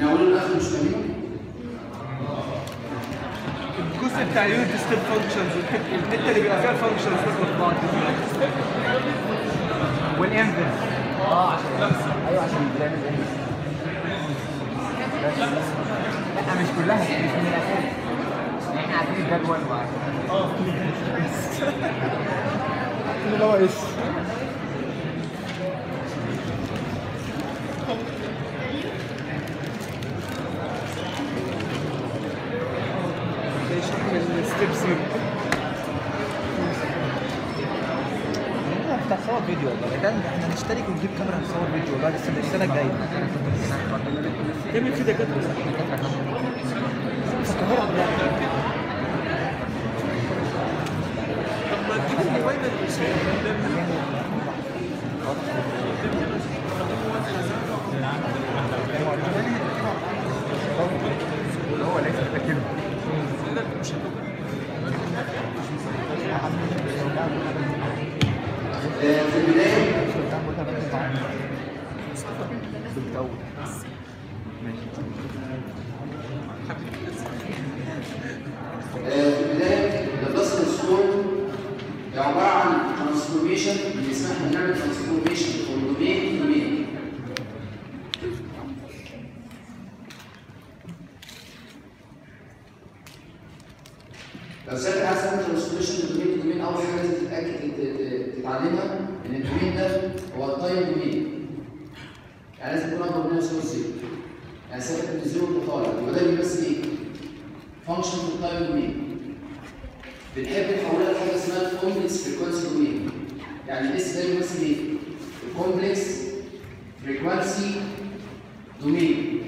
من اوله لاخره مش فاهمينه الجزء بتاع اليونت ستيب فانكشنز الحته اللي بيبقى فيها الفانكشنز داخله في بعض والانفرس اه عشان ايوه عشان بتعمل انفرس لا مش كلها مش من الاساس احنا عارفين الجدول وعارفين اللي هو ايش الستبس افتح صور فيديو والله ده احنا نشترك ونجيب كاميرا نصور فيديو والله بس السنه الجايه تعمل في دكاتره في القاهره دلوقتي طب ما تجيب الموبايل اللي هو ليس كده آه، في البدايه آه، في البدايه الباسل سكور عباره عن ترانسفورميشن اللي اسمها نعمل ترانسفورميشن فروم دومين تو دومين لو سألت عايز تعمل ترانسفورميشن من دومين تو دومين اول حاجه لازم تتاكد ت- ت- تتعلمها ان الدومين ده هو التايم دومين يعني لازم يكون اكبر من يساوي زيرو يعني سالك من زيرو وطالع يبقى ده بيمثل ايه؟ فانكشن في التايم دومين بنحب نحولها لحاجه اسمها الكومبلكس فريكوانسي دومين يعني الاس ده بيمثل ايه؟ الكومبلكس فريكوانسي دومين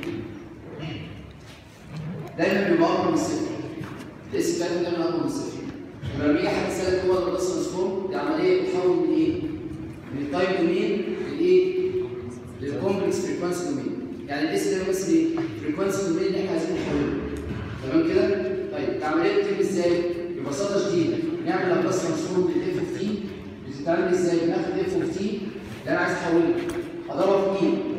دايما بيبقى اكبر من الصفر الاس بتاعته دايما اكبر من الصفر يبقى لما يجي حد يسالك هو البلس ترانسفورم دي عمليه بتحول من ايه؟ من التايم دومين للايه؟ للكومبلكس فريكوانسي دومين يعني الاس ده بيمثل ايه؟ فريكوانسي دومين اللي احنا عايزين نحوله تمام كده؟ طيب العمليه بتتم ازاي؟ ببساطه شديده نعمل لابلاس ترانسفورم للاف اوف تي بتتعمل ازاي؟ بناخد اف اوف تي اللي انا عايز احوله اضربه في مين؟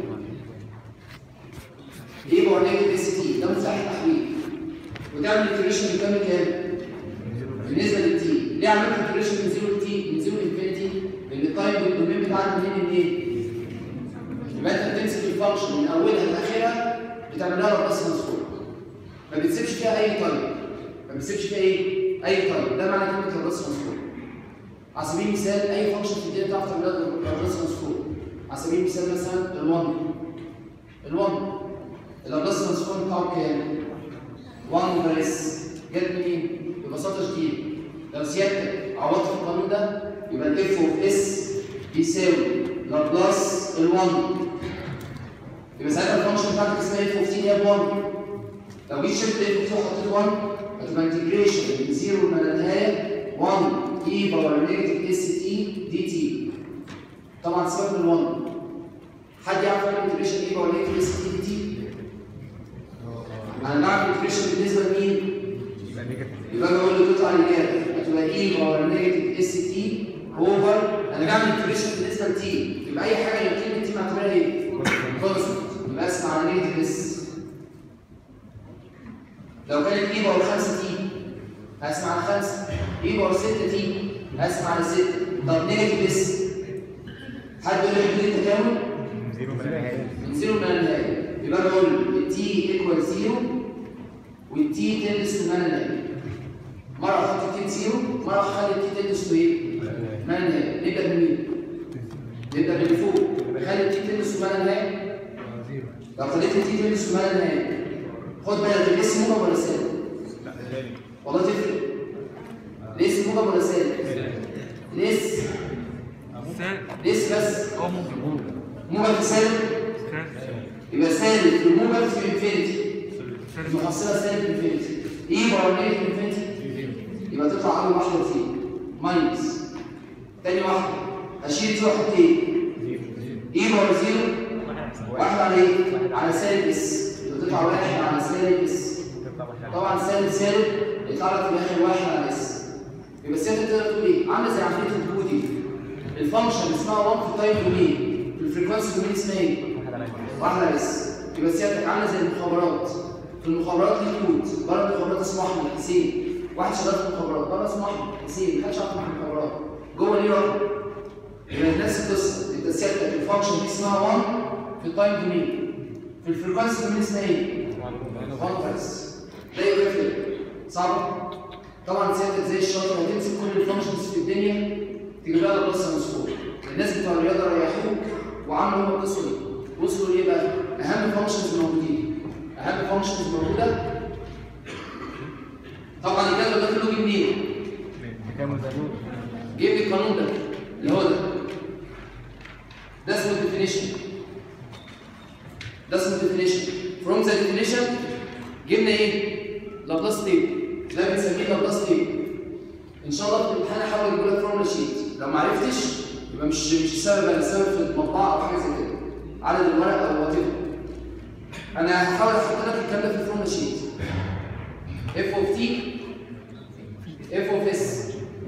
ايه هو نيجاتيف اس تي ده مساحه تحويل وتعمل انتجريشن بكام كام؟ بالنسبه للتي ليه عملت انتجريشن من 0 لتي من 0 لانفينيتي؟ لان التايم الدومين بتاعك منين لمنين؟ يبقى انت بتمسك الفانكشن من اولها لاخرها بتعمل لها لابلاس ترانسفورم ما بتسيبش فيها اي تايم ما بتسيبش فيها ايه؟ اي تايم ده معنى كلمه لابلاس ترانسفورم على سبيل المثال اي فانكشن في الدنيا تعرف تعمل لها لابلاس ترانسفورم على سبيل المثال مثلا ال1 ال1 اللابلاس ترانسفورم بتاعه كام؟ 1 اوفر اس جت منين؟ ببساطه شديده لو سيادتك عوضت في القانون ده يبقى الاف اوف اس بيساوي لابلاس ال1 يبقى ساعتها الفانكشن بتاعتك اسمها اف اوف تي اللي هي ب 1 لو جيت شلت اف اوف تي وحطيت 1 هتبقى انتجريشن من 0 لما النهايه 1 اي باور نيجاتيف اس تي دي تي طبعا سيبك من 1 حد يعرف يعمل انتجريشن اي باور نيجاتيف اس تي دي تي؟ انا بعمل انتجريشن بالنسبه لمين؟ يبقى انا اقول له تطلع الاجابه هتبقى اي باور نيجاتيف اس تي اوفر انا بعمل انتجريشن بالنسبه لتي يبقى اي حاجه اللي كلمه تي معتبرها ايه؟ كونستنت يبقى اسمع على نيجاتيف اس لو كانت اي باور 5 تي هسمع على 5 اي باور 6 تي هسمع على 6 طب نيجاتيف اس حد يقول لي حدود التكامل؟ من زيرو ما لا نهايه يبقى انا اقول التي ايكوال زيرو والتي تندس تو ما لا نهايه مره احط التي زيرو مره اخلي التي تندس تو ايه؟ ما لا نهايه نبدا بمين؟ نبدا باللي فوق خلي التي تندس تو ما لا نهايه لو خليت التي تندس تو ما لا نهايه خد بالك الاس موجب ولا سالب؟ والله تفرق الاس موجب ولا سالب؟ الاس الاس بس اه ممكن موجب في سالب يبقى سالب في الموجب في انفينيتي المحصله سالب انفينيتي ايه باور نيجاتيف انفينيتي يبقى تطلع اول واحده فيه ماينس تاني واحده اشيل دي واحط ايه؟ ايه باور زيرو واحد على ايه؟ على سالب اس يبقى تطلع واحد على سالب اس طبعا سالب سالب يطلع لك في الاخر واحد على اس يبقى السالب تقدر تقول ايه؟ عامله زي عمليه البودي الفانكشن اسمها 1 في التايم دومين في الفريكونسي دومين اسمها ايه؟ واحد على اس يبقى سيادتك عامله زي المخابرات في المخابرات ليه كود بره المخابرات اسمه احمد حسين واحد شغال في المخابرات بره اسمه احمد حسين محدش يعرف مع المخابرات جوه ليه رقم يبقى نفس القصه انت سيادتك الفانكشن دي اسمها 1 في التايم دومين في الفريكونسي دومين اسمها ايه؟ 1 بس ده يبقى كده صعب طبعا سيادتك زي الشاطر هتمسك كل الفانكشنز في الدنيا تجيب لها القصه مسؤول الناس بتوع الرياضه ريحوك وعملوا هم القصه دي وصلوا ليه بقى؟ اهم فانكشنز موجودين اهم فانكشنز موجوده طبعا الجدول ده كله جه منين؟ بكام زيرو جيب لي القانون ده اللي هو ده ده اسمه definition ده اسمه definition from the definition جبنا ايه؟ لابلاس تيب ده بنسميه لابلاس تيب ان شاء الله في الامتحان احاول اجيب لك فورمولا شيت لو ما عرفتش يبقى مش مش السبب انا السبب في المطبعه او حاجه زي كده عدد الورق او وات انا هحاول احط لك الكلام ده في الفورمولا شيت اف اوف تي اف اوف اس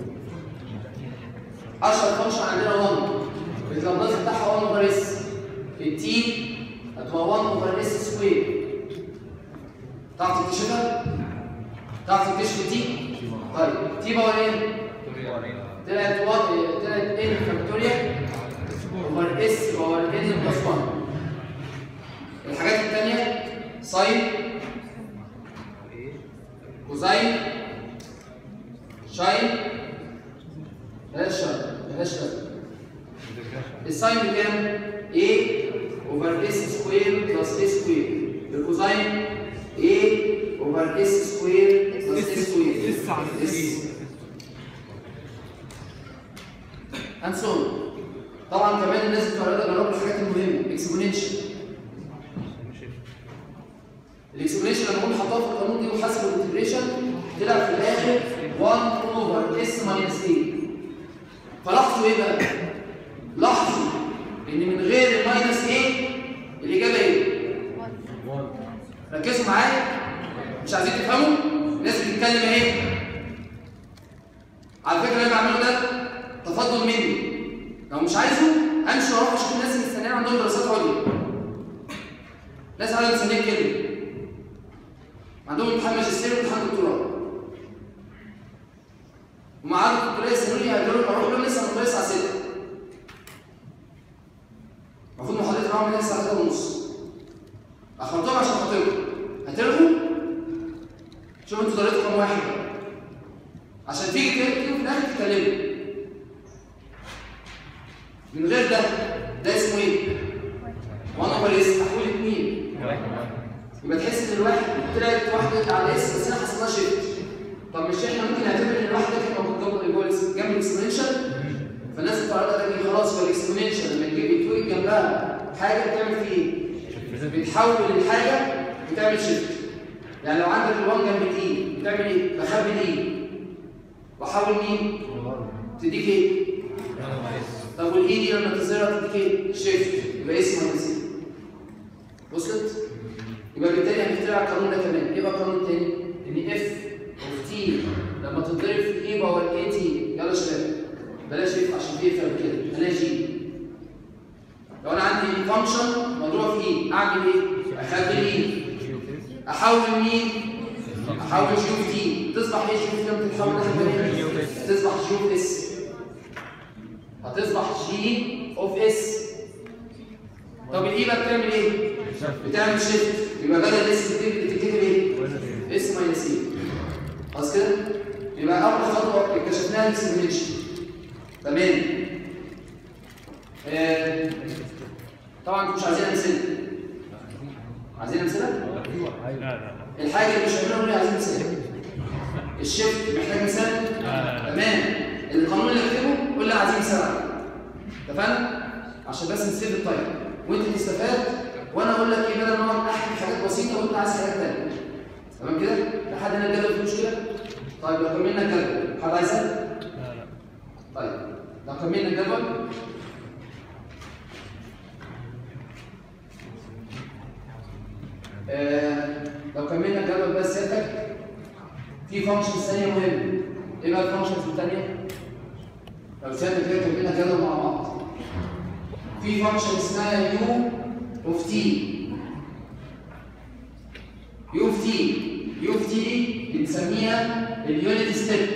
اشهر فانكشن عندنا 1 اللابلاس بتاعها 1 اوفر اس التي هتبقى 1 اوفر اس سكوير تعرف تكتشفها؟ تعرف تكتشف التي؟ طيب تي باور ايه؟ طلعت 1 طلعت ان فاكتوريال اوفر اس باور ان بلس 1 الحاجات الثانيه ساين كوزاين شاين بلاش شاين بلاش شاين الساين بكام؟ A اوفر اس سكوير بلس اس سكوير الكوزاين A اوفر اس سكوير بلس اس سكوير اس على اس and so on. طبعا كمان الناس بتوع الرياضه جربوا الحاجات المهمه اكسبوننشال الاكسبوننشال لما هم حطوها في القانون دي وحسبوا الانتجريشن طلع في الاخر 1 اوفر اس ماينس ايه فلاحظوا ايه بقى؟ لاحظوا ان من غير الماينس ايه الاجابه ايه؟ ركزوا معايا مش عايزين تفهموا الناس بتتكلم ايه؟ على فكره اللي انا بعمله ده تفضل مني لو مش عايزه امشي واروح اشوف الناس اللي مستنيين عندهم دراسات عليا ناس عليا مستنيين كده عندهم امتحان ماجستير وامتحان دكتوراه ومعاد الدكتوراه يسالوا لي هيقولوا لي اروح لهم لسه الدكتوراه الساعه 6 المفروض محاضرتي معاهم من الساعه 3 ونص اخرتهم عشان خاطركم هتلغوا شوفوا انتوا درجتكم كام واحد عشان تيجي تيجي في الاخر تتكلموا من غير ده ده اسمه ايه؟ وانا اوفر اس تحويل اثنين يبقى تحس ان الواحد طلعت واحده على اس بس انا حصل لها شيفت طب مش احنا ممكن نعتبر ان الواحد ده كان موجود جوه جوه الإكس- جنب الاكسبوننشال فالناس بتوع الرياضه تيجي خلاص هو الاكسبوننشال لما تجيب يتوجد جنبها حاجه بتعمل فيه ايه؟ بتحول الحاجه بتعمل شيفت يعني لو عندك ال1 جنب دي بتعمل ايه؟ بخبي دي واحول مين؟ تديك ايه؟ طب والاي دي لما تظهرها تديك ايه؟ شيفت يبقى اسمها نسيب وصلت؟ يبقى بالتالي هنخترع القانون ده كمان ايه بقى القانون التاني؟ ان اف اوف تي لما تتضرب في اي باور اي تي يلا يا شباب بلاش اف عشان في اف قبل كده بلاش جي لو انا عندي فانكشن مضروبه في اي اعمل ايه؟ اخبي الاي احول مين؟ احول جي اوف تي تصبح ايه جي اوف تي لما تتحول ناحيه اليمين؟ تصبح جي اوف اس هتصبح جي اوف اس طب الاي بقى بتعمل ايه؟ بتعمل شيفت يبقى بدل اس بتكتب ايه؟ اس ماينس اي خلاص كده؟ يبقى اول خطوه اكتشفناها الاكسبرينشن تمام آه، طبعا انتوا مش عايزين امثله عايزين امثله؟ الحاجه اللي مش هنعملها نقول عايزين مثال الشيفت محتاج مثال تمام القانون اللي اكتبه قول لي عايزين مثال عليه. اتفقنا عشان بس نسيب التايم وانت تستفاد وانا اقول لك ايه بدل ما اقعد احكي حاجات بسيطه وانت عايز حاجات ثانيه تمام كده لحد هنا الجدول فيه مشكله طيب لو كملنا الجدول حد عايز يسال طيب لو كملنا الجدول آه، لو كملنا الجدول بس سيادتك في فانكشنز ثانيه مهمه ايه بقى الفانكشنز الثانيه؟ لو سيادتك كده كملنا الجدول مع بعض في فانكشن اسمها يو اوف تي تي يو اوف تي دي بنسميها اليونت ستيب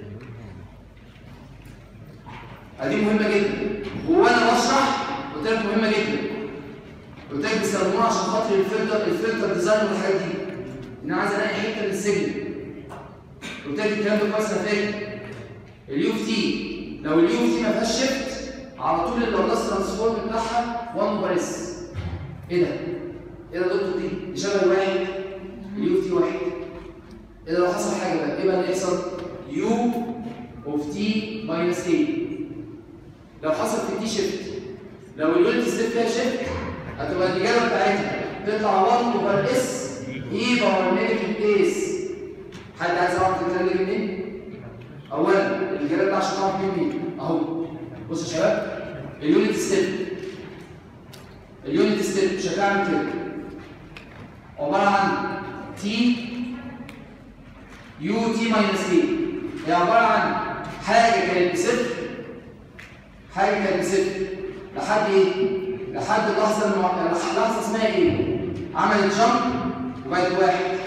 هذه مهمه جدا وانا بشرح قلت لك مهمه جدا قلت لك بيستخدموها عشان خاطر الفلتر الفلتر ديزاين والحاجات دي ان انا عايز الاقي حته من السجن قلت لك الكلام ده كويس انا فاكر اليو اف تي لو اليو اف تي ما فيهاش شيفت على طول اللابلاس ترانسفورم بتاعها 1 اوفر اس ايه ده؟ ايه ده يا دكتور دي؟ دي شبه الواحد اليو اف تي واحد ايه ده لو حصل حاجه بقى ايه بقى اللي يحصل؟ يو اوف تي ماينس ايه لو حصل في التي شيفت لو اليونت ستيب فيها شيفت هتبقى الاجابه بتاعتها تطلع 1 اوفر اس اي باور نيجاتيف اس حد عايز يعرف الكلام ده منين؟ اولا الاجابه ده عشان تعرف منين اهو بص يا شباب اليونت ستيب اليونت ستيب شكلها عامل كده عباره عن تي يو تي ماينس اي هي عباره عن حاجه كانت بصفر حاجه كانت بصفر لحد ايه؟ لحد اللحظه المع... اللحظه اسمها ايه؟ عملت جمب وبقت واحد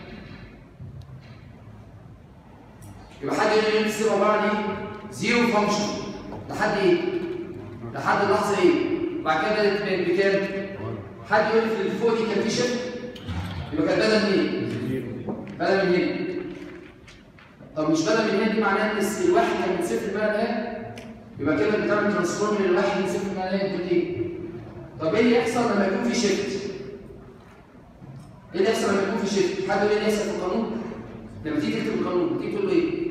يبقى حد يقول لي السيب عباره عن ايه؟ زيرو فانكشن لحد ايه؟ لحد اللحظه ايه؟ بعد كده بدات بقت بكام؟ حد يقول لي في الفوق دي كان في شيفت يبقى كانت بدل من ايه؟ بدل من هنا طب مش بدل من هنا دي معناها ان الس- الواحد كان من صفر بقى لها يبقى كده بتعمل ترانسفورم من الواحد من صفر بقى لها انت ايه؟ طب ايه اللي يحصل لما يكون في شيفت؟ ايه اللي يحصل لما يكون في شيفت؟ حد يقول لي ايه اللي يحصل في القانون؟ لما تيجي تكتب القانون تيجي تقول له ايه؟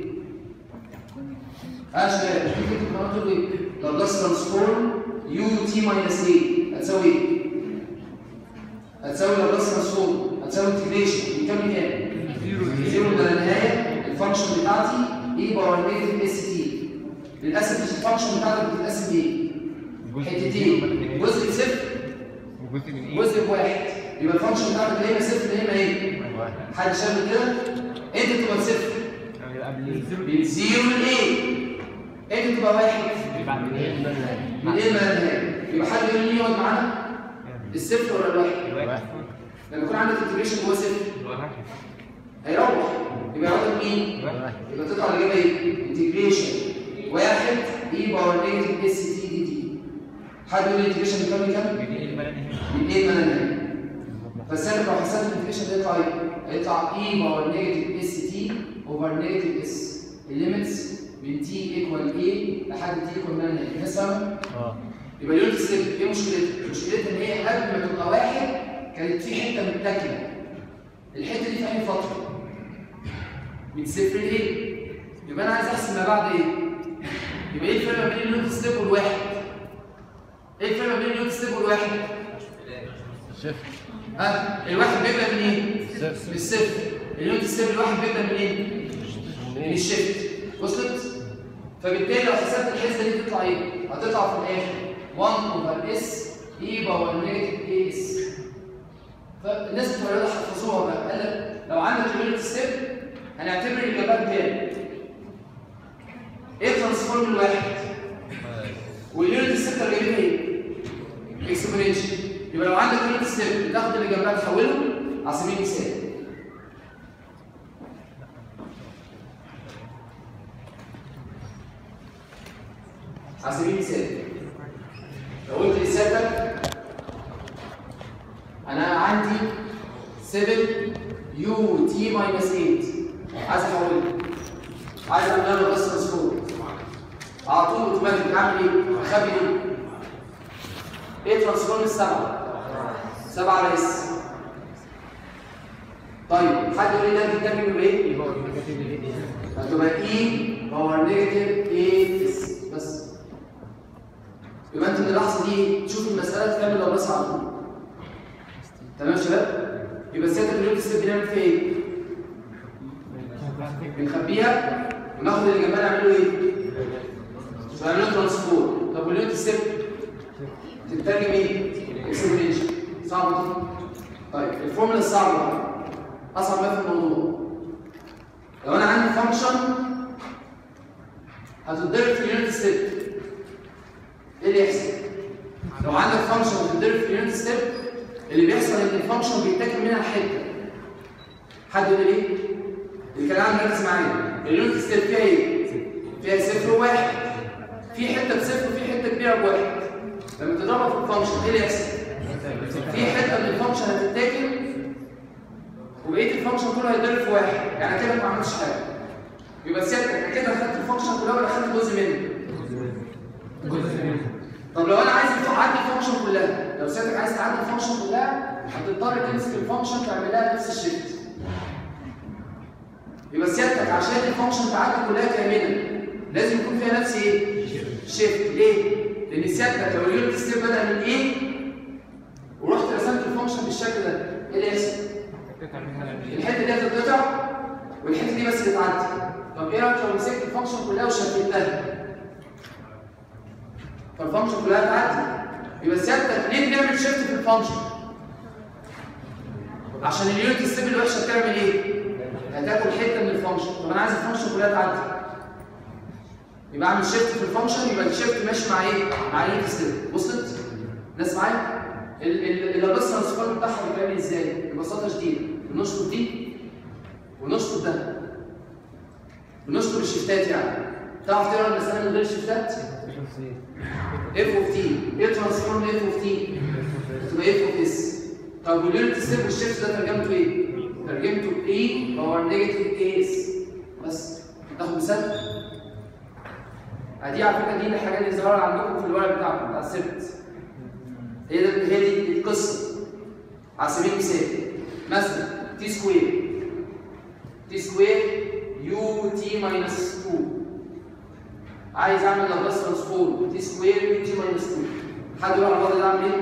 اه شباب تيجي تكتب القانون تقول له ايه؟ لابلاس ترانسفورم يو تي ماينس ايه؟ هتساوي ايه؟ هتساوي لابلاس ترانسفورم هتساوي انتجريشن من كام لكام؟ زيرو ده النهايه الفانكشن بتاعتي اي باور نيجاتيف اس تي للاسف مش الفانكشن بتاعتك بتتقسم ايه؟ حتتين جزء صفر وجزء من ايه؟ جزء بواحد يبقى الفانكشن بتاعتك يا اما صفر يا اما ايه؟ واحد حد شايف كده؟ انت تبقى صفر يعني قبل الزيرو من زيرو لايه؟ انت تبقى واحد بعد من ايه؟ من ايه ما للنهايه يبقى حد يقول لي يقعد معانا الصفر ولا الواحد؟ واحد لما يكون عندك انتجريشن جوه صفر واحد هيروح يبقى يقعد مين؟ واحد يبقى تطلع الاجابه ايه؟ انتجريشن واحد اي باور نيجاتيف اس تي دي تي حد يقول لي انتجريشن بكام بكام؟ من ايه الملل هنا؟ من ايه ما للنهايه فالسالب لو حسبت الانتجريشن ده يطلع ايه؟ هيطلع اي باور نيجاتيف اس تي اوفر نيجاتيف اس الليميتس من تي ايكوال ايه لحد تي ايكوال ما للنهايه الناس فاهمه؟ اه يبقى اليونت ستيب ايه مشكلتها؟ مشكلتها ان هي قبل ما تبقى واحد كانت في حته متاكله الحته دي في اي فتره؟ من صفر لايه؟ يبقى انا عايز احسب ما بعد ايه؟ يبقى ايه الفرق ما بين اليونت ستيب والواحد؟ ايه الفرق ما بين اليونت ستيب والواحد؟ صفر ها الواحد بيبدا من ايه؟ صفر. من الصفر اليونت ستيب الواحد بيبدا من ايه؟ من الشيفت وصلت؟ فبالتالي لو حسبت الحسبه دي تطلع ايه؟ هتطلع في الاخر 1 اوفر اس اي باور نيجاتيف اي اس فالناس بتوع الرياضه حفظوها بقى قال لك لو عندك اليونت ستيب هنعتبر الاجابات كام؟ ايه ترانسفورم الواحد؟ واليونت ستيب ترجمتها ايه؟ اكسبوننشال يبقى لو عندك يونت ستيب بتاخد اللي جنبها تحوله على سبيل المثال على سبيل المثال لو قلت لسيادتك انا عندي 7 يو تي ماينس 8 عايز احولها عايز اعمل لها بس ترانسفورم على طول اوتوماتيك اعمل ايه؟ اخبي ايه؟ ايه ترانسفورم السبعه؟ سبعه رئيس طيب حد يقول لي ده بتترجم بايه؟ يبقى نيجاتيف ايه؟ هتبقى اي باور نيجاتيف اي اس بس يبقى انت من اللحظه دي تشوف المساله تعمل لو بس على طول تمام يا شباب؟ يبقى سيادة اليونت ستيب بنعمل فيها ايه؟ بنخبيها وناخد اللي جنبها نعمله ايه؟ نعمله ترانسفور طب واليونت ستيب تترجم ايه؟ اكسبريشن صعبه دي طيب الفورمولا الصعبه بقى اصعب ما في الموضوع لو انا عندي فانكشن هتتضرب في اليونت ستيب ايه اللي يحصل؟ لو عندك فانكشن هتتضرب في اليونت ستيب اللي بيحصل ان الفانكشن بيتاكل منها حته حد يقول لي ليه؟ الكلام مركز معايا اليونت ستيب فيها ايه؟ فيها صفر وواحد في حته بصفر وفي حته كبيره بواحد لما تضربها في الفانكشن ايه اللي يحصل؟ في حته من الفانكشن هتتاكل وبقيه الفانكشن كله هيتضرب في واحد يعني كده ما عملتش حاجه يبقى سيادتك كده خدت الفانكشن كلها ولا خدت جزء منه؟ طب لو انا عايز اعدي الفانكشن كلها لو سيادتك عايز تعدي الفانكشن كلها هتضطر تمسك الفانكشن تعمل لها نفس الشيفت يبقى سيادتك عشان الفانكشن تعدي كلها كامله لازم يكون فيها نفس ايه؟ شيفت ليه؟ لان سيادتك لو اليونت ستيب بدا من ايه ورحت رسمت الفانكشن بالشكل ده ايه اللي يحصل؟ الحته دي هتتقطع والحته دي بس اللي تعدي طب ايه رايك لو مسكت الفانكشن كلها وشكلتها؟ فالفانكشن كلها تعدي يبقى سيادتك ليه بنعمل شيفت في الفانكشن؟ عشان اليونت ستيب الوحشه بتعمل ايه؟ هتاكل حته من الفانكشن طب انا عايز الفانكشن كلها تعدي يبقى اعمل شيفت في الفانكشن يبقى الشيفت ماشي مع ايه؟ مع اليونت ستيب وصلت؟ الناس معايا؟ اللابس ترانسفورم بتاعها بيتعمل ازاي؟ ببساطه شديده بنشطب دي ونشطب ده بنشطب الشيفتات يعني تعرف تقرا المساله من غير الشيفتات؟ اف اوف تي ايه ترانسفورم اف اوف تي؟ تبقى اف اوف اس طب واليونت ستيب والشيفت ده ترجمته ايه؟ ترجمته اي باور نيجاتيف اي اس بس تاخد مثال ادي على فكره دي الحاجات اللي ظاهره عندكم في الورق بتاعكم بتاع السبت هي ده هي دي القصه على سبيل المثال مثلا تي سكوير تي سكوير يو تي ماينس 2 عايز اعمل لابلاس ترانسفورم تي سكوير يو تي ماينس 2 حد يقول على الوضع ده اعمل ايه؟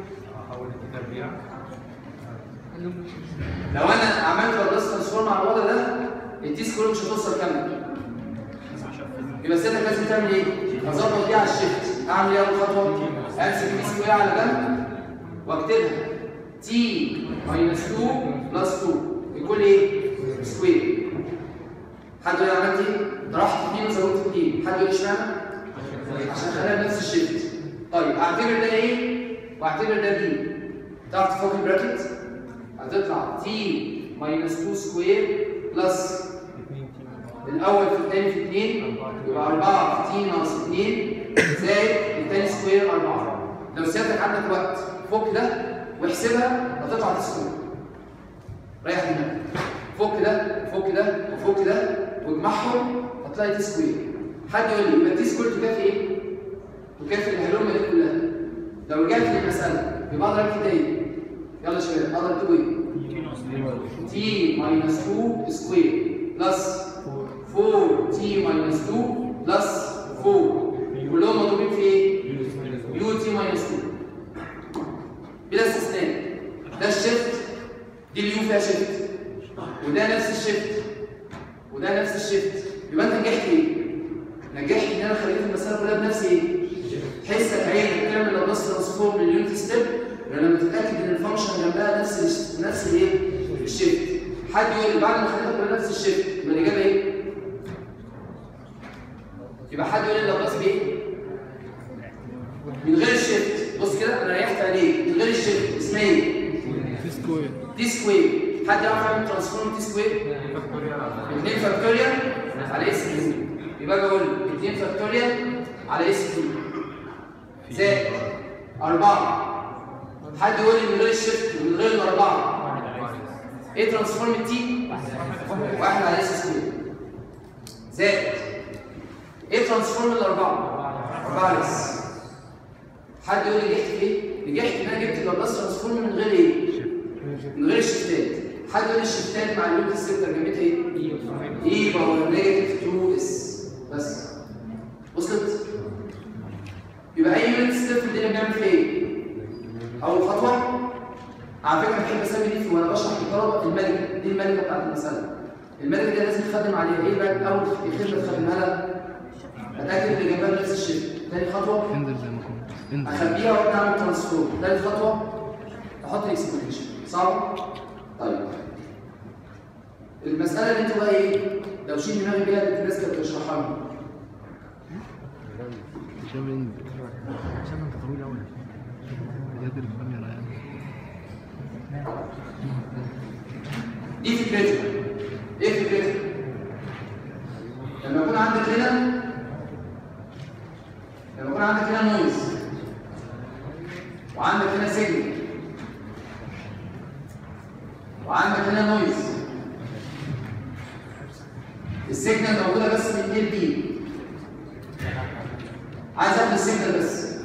لو انا عملت لابلاس ترانسفورم على الوضع ده التي سكوير مش هتوصل كامله يبقى سيادتك لازم تعمل ايه؟ اظبط دي على الشيفت اعمل ايه اول خطوه؟ امسك تي سكوير على جنب واكتبها تي ماينس 2 بلس 2 يكون ايه؟ سكوير حد يقول لي عملت ايه؟ طرحت 2 وزودت 2 حد يقول لي اشمعنى؟ عشان خليها بنفس الشيفت طيب اعتبر ده ايه؟ واعتبر ده بي تعرف تفك البراكت؟ هتطلع تي ماينس 2 سكوير بلس الاول في الثاني في 2 يبقى 4 في تي ناقص 2 زائد الثاني سكوير 4 لو سيادتك عندك وقت فك ده واحسبها هتطلع تي سكوير ريح دماغك فك ده وفك ده وفك ده واجمعهم هتلاقي تي سكوير حد يقول لي يبقى تي سكوير تكافي ايه؟ تكافي الهلومه دي كلها لو رجعت للمساله يبقى اقدر اكتب ايه؟ يلا يا شباب اقدر اكتب ايه؟ تي ماينس 2 سكوير بلس 4 تي ماينس 2 بلس 4 كلهم مضروبين في ايه؟ يو تي ماينس 2 بلا استثناء ده الشيفت دي اليو فيها شيفت وده نفس الشيفت وده نفس الشيفت يبقى انت نجحت ايه؟ نجحت ان انا خليت المساله كلها بنفس ايه؟ حسك عينك تعمل لابلاس ترانسفورم لليونت ستيب لما تتاكد ان الفانكشن جنبها نفس ال نفس الايه؟ الشيفت حد يقول لي بعد ما خليتها كلها نفس الشيفت يبقى الاجابه ايه؟ يبقى حد يقول لي لابلاس بايه؟ من غير الشيفت بص كده انا ريحت عليه من غير الشيفت اسمها ايه؟ تي سكوير حد يعرف يعمل ترانسفورم تي سكوير؟ 2 فاكتوريال على اس كيو يبقى اجي اقول 2 فاكتوريال على اس كيو زائد 4 حد يقول لي من غير الشيفت ومن غير الاربعه ايه ترانسفورم التي؟ واحد على اس سكوير زائد ايه ترانسفورم الاربعه؟ 4 على اس حد يقول لي نجحت في ايه؟ نجحت ان انا جبت اللابلاس ترانسفورم من غير ايه؟ من غير الشفتات حد يقول لي الشفتات مع اللوت ستيب ترجمتها ايه؟ اي باور نيجاتيف 2 اس بس وصلت؟ يبقى اي يونت ستيب في الدنيا بنعمل فيها ايه؟ اول خطوه على فكره بحب اسمي دي في وانا بشرح للطلبه الملكه دي الملكه بتاعت المساله الملكه دي لازم تخدم عليها ايه بقى اول خدمه تخدمها لها؟ اتاكد ان جنبها نفس الشيفت تاني خطوه انزل زي ما كنت انزل اخبيها وابدا اعمل ترانسفورم ثالث خطوه احط الاكسبريشن صعب طيب المساله اللي انتوا بقى ايه لو شيل دماغي بيها اللي الناس كانت بتشرحها لنا هشام انزل هشام انت طويل قوي قادر الكاميرا يعني دي فكرتها ايه فكرتها لما يكون عندك هنا لما يكون عندك هنا نويز وعندك هنا سيجنال وعندك هنا نويز السيجنال موجوده بس من ال بي عايز اخد السيجنال بس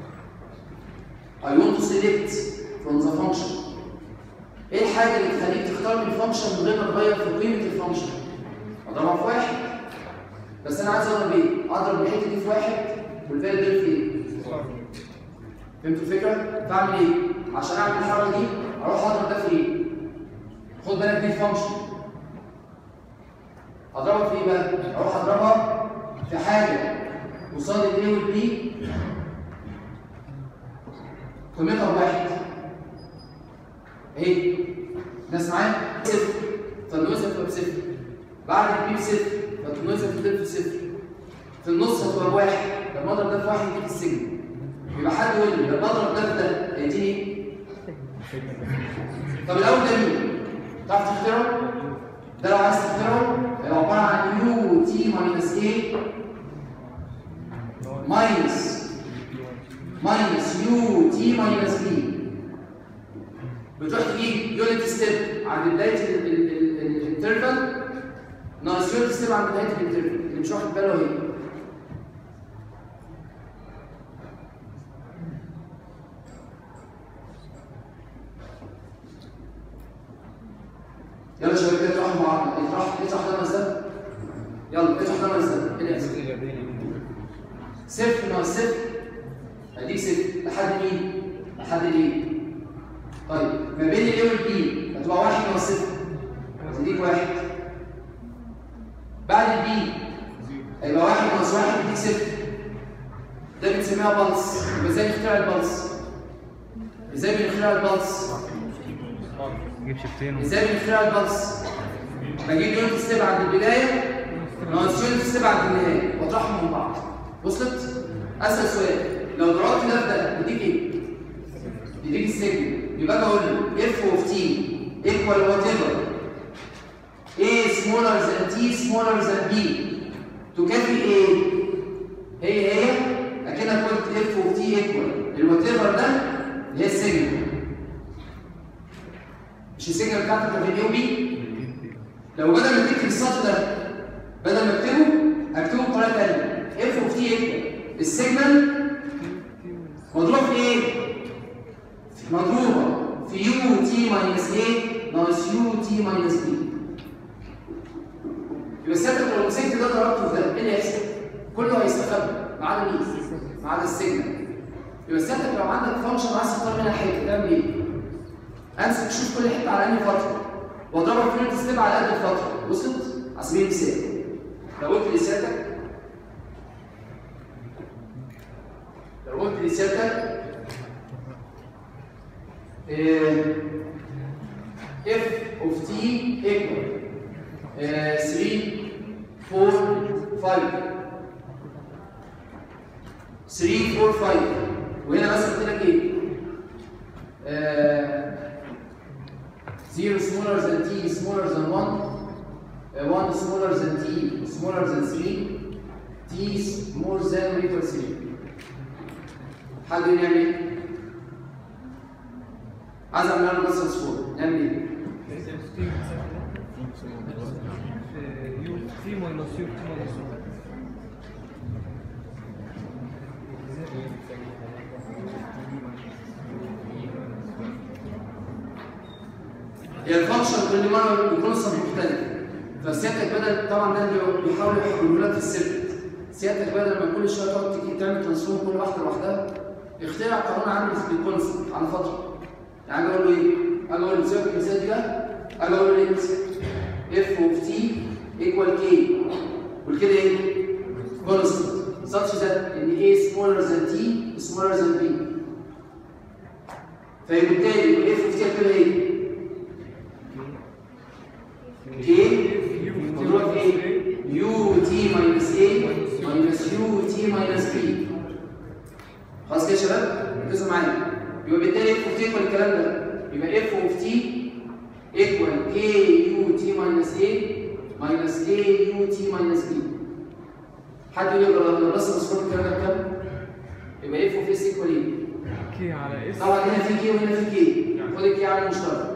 I want to select from the function ايه الحاجه اللي تخليك تختار من الفانكشن من غير ما تغير في قيمه الفانكشن اضربها في واحد بس انا عايز اضرب ايه اضرب الحته دي في واحد والباقي ده في ايه فهمتوا الفكره فاعمل ايه عشان اعمل الحركه دي اروح اضرب ده في ايه خد بالك دي فانكشن اضربها في ايه بقى اروح اضربها في حاجه قصاد الاي والبي قيمتها بواحد اهي ناس معايا صفر فالنوزه هتبقى بصفر بعد البي بصفر فالنوزه هتبقى بصفر في النص هتبقى بواحد لما اضرب ده في واحد يديك السجن يبقى حد يقول لي لما اضرب ده في ده هيديني ايه؟ طب الاول ده مين؟ تعرف تختاره؟ ده لو عايز تختاره هيبقى عباره عن يو تي ماينس ايه؟ ماينس ماينس يو تي ماينس بي بتروح تجيب يونت ستيب عند بدايه الانترفال ناقص يونت ستيب عند نهايه الانترفال اللي مش واخد باله اهي يلا شباب كده اطرحوا مع بعض اطرح اطرح ده ناقص ده يلا اطرح ده ناقص ده ايه اللي يحصل؟ صفر ناقص صفر اديك صفر لحد مين؟ لحد الايه؟ طيب ما بين الاي والبي هتبقى واحد ناقص صفر تديك واحد بعد البي هيبقى واحد ناقص واحد يديك صفر ده بنسميها بلس يبقى ازاي نخترع البلس؟ ازاي بنخترع البلس؟ جيب شفتين ازاي بنخترع البلس؟ بجيب يونت ستيب عند البدايه ناقص يونت ستيب عند النهايه واطرحهم من بعض وصلت؟ اسال سؤال لو ضربت ده في ده يديك ايه؟ يديك السجن يبقى انا اقول له اف اوف تي ايكوال وات ايفر A smaller than T smaller than B تكافئ ايه؟ هي هي اكنك قلت اف اوف تي ايكوال الوات ايفر ده اللي هي السجن مش السجن بتاعتك ما بين ايه وبي؟ لو بدل ما تكتب السطر ده بدل ما اكتبه اكتبه بطريقه ثانيه اف اوف تي ايكوال السيجنال مضروب في ايه؟ مضروبه في يو تي ماينس ايه ناقص يو تي ماينس بي يبقى سيادتك لو مسكت ده ضربته في ده ايه اللي هيحصل؟ كله هيستخبى ما عدا مين؟ ما عدا السيجنال يبقى سيادتك لو عندك فانكشن عايز تختار منها حته تعمل ايه؟ امسك شوف كل حته على انهي فتره واضربها في يونت ستيب على قد الفتره وصلت؟ على سبيل المثال لو قلت لسيادتك لو قلت لسيادتك اف اوف تي ايكوال 3 4 5 3 4 5 وهنا مثلا قلت لك ايه؟ 0 smaller than t smaller than 1 uh, 1 smaller than t smaller than 3 t more than or equal 3 حد نعمل ايه؟ عايز اعمل لها مثلا صفور نعمل ايه؟ يو تي ماينس يو تي ماينس هي الفانكشن كل مره الكونسبت مختلف فسيادتك بدل طبعا ده اللي بيحاولوا يحولوا لك في السيركت سيادتك بدل ما كل شويه تقعد تيجي تعمل ترانسفورم كل واحده لوحدها اخترع قانون عامل في الكونسبت على فتره يعني اجي اقول له ايه؟ اجي اقول له سيبك من المثال ده اجي اقول له ايه؟ اف اوف تي ايكوال كي والكده ايه؟ كونستنت such that ان A smaller than T smaller than B فبالتالي الاف اوف تي هتبقى ايه؟ كي مضروب في ايه؟ يو تي ماينس ايه ماينس يو تي ماينس بي خلاص كده يا شباب؟ ركزوا معايا يبقى بالتالي اف اوف تي ايكوال الكلام ده يبقى اف اوف تي ايكوال كي يو ماينس ايه ماينس ايه يو تي ماينس بي حد يقول لي لو لو بس مصفوط الكلام ده بكام؟ يبقى اف اوف اس ايكوال ايه؟ كي على اس طبعا هنا في كي وهنا في كي خد الكي على المشترك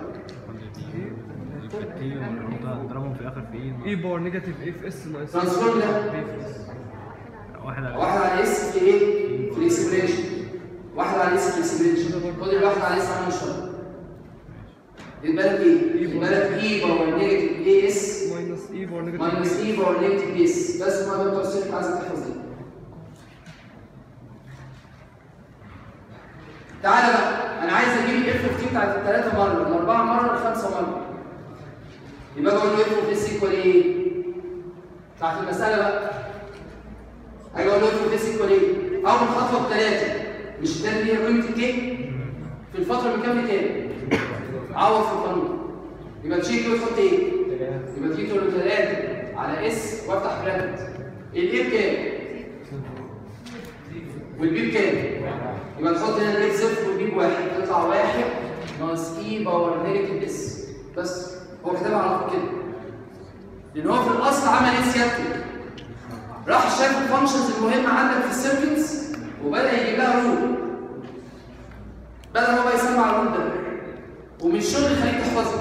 تي ونضربهم في الاخر في ايه اي باور نيجاتيف اف اس ناقص ترانسفورم ده بي في اس واحد على واحد على اس في ايه؟ في الاكسبريشن واحد على اس في الاكسبريشن خد الواحد على اس على المشترك يبقى لك ايه؟ يبقى لك اي باور نيجاتيف اي اس ماينس اي باور نيجاتيف ماينس اي باور نيجاتيف بي اس بس ما ده بتوع السيرك عايز تحفظ دي تعالى بقى انا عايز اجيب الاف اوف تي بتاعت الثلاثه مره الاربعه مره الخمسه مره يبقى اقول له اف اوف اس ايكوال ايه؟ بتاعت المساله بقى هاجي اقول له اف اوف اس ايكوال ايه؟ اول خطوه بثلاثه مش الثانيه دي هي قيمه الكي في الفتره من كام لكام؟ عوض في القانون يبقى تشيك كده تحط ايه؟ يبقى تيجي تقول له 3 على اس وافتح براكت الايه بكام؟ والبي بكام؟ يبقى تحط هنا الاكس صفر والبي بواحد تطلع واحد ناقص اي باور نيجاتيف اس بس هو كتبها على طول كده لان هو في الاصل عمل ايه سيادته؟ راح شاف الفانكشنز المهمه عندك في السيركتس وبدا يجيب لها رول بدا هو بقى يسمع الرول ده ومن الشغل يخليك تحفظها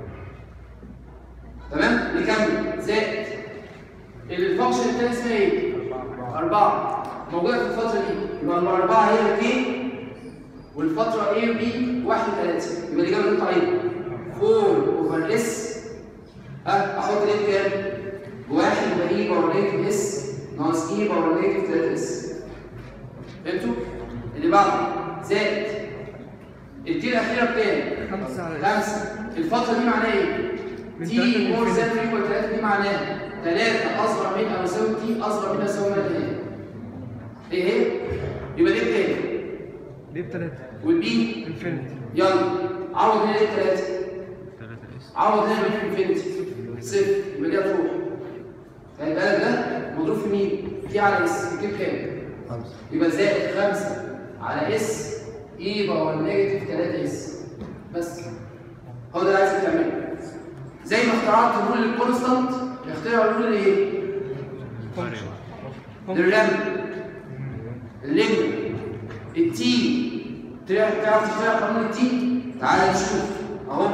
تمام نكمل زائد الفانكشن الثاني اسمها ايه أربعة موجودة في الفترة دي يبقى الأربعة هي الكي والفترة A و B واحد وثلاثة يبقى الإجابة تطلع ايه؟ 4 اوفر اس ها أحط الايه بكام؟ بواحد يبقى اي باور نيجاتيف اس ناقص اي باور نيجاتيف 3 اس فهمتوا؟ اللي بعده زائد التي الأخيرة بكام؟ خمسة على خمسة الفترة دي معناها ايه؟ من تي تلاتة مور لإنفينيتي. ذان ايكوال 3 دي معناها 3 أصغر من أو يساوي تي أصغر من أو يساوي ما هي ايه هي؟ يبقى دي بكام؟ دي بتلاتة والبي انفينيتي يلا عوض هنا ايه 3 ثلاثة اس عوض هنا بالانفينيتي صفر يبقى دي هتروح فيبقى بالك ده مضروب في مين؟ تي على اس بكام كام؟ خمسة يبقى زائد 5 على اس اي باور نيجاتيف 3 اس بس هو ده اللي عايزك تعمله زي ما اخترعت رول للكونستانت اخترع رول لايه؟ للرم الليمب التي تعرف تعرف تخترع قانون التي؟ تعال نشوف اهو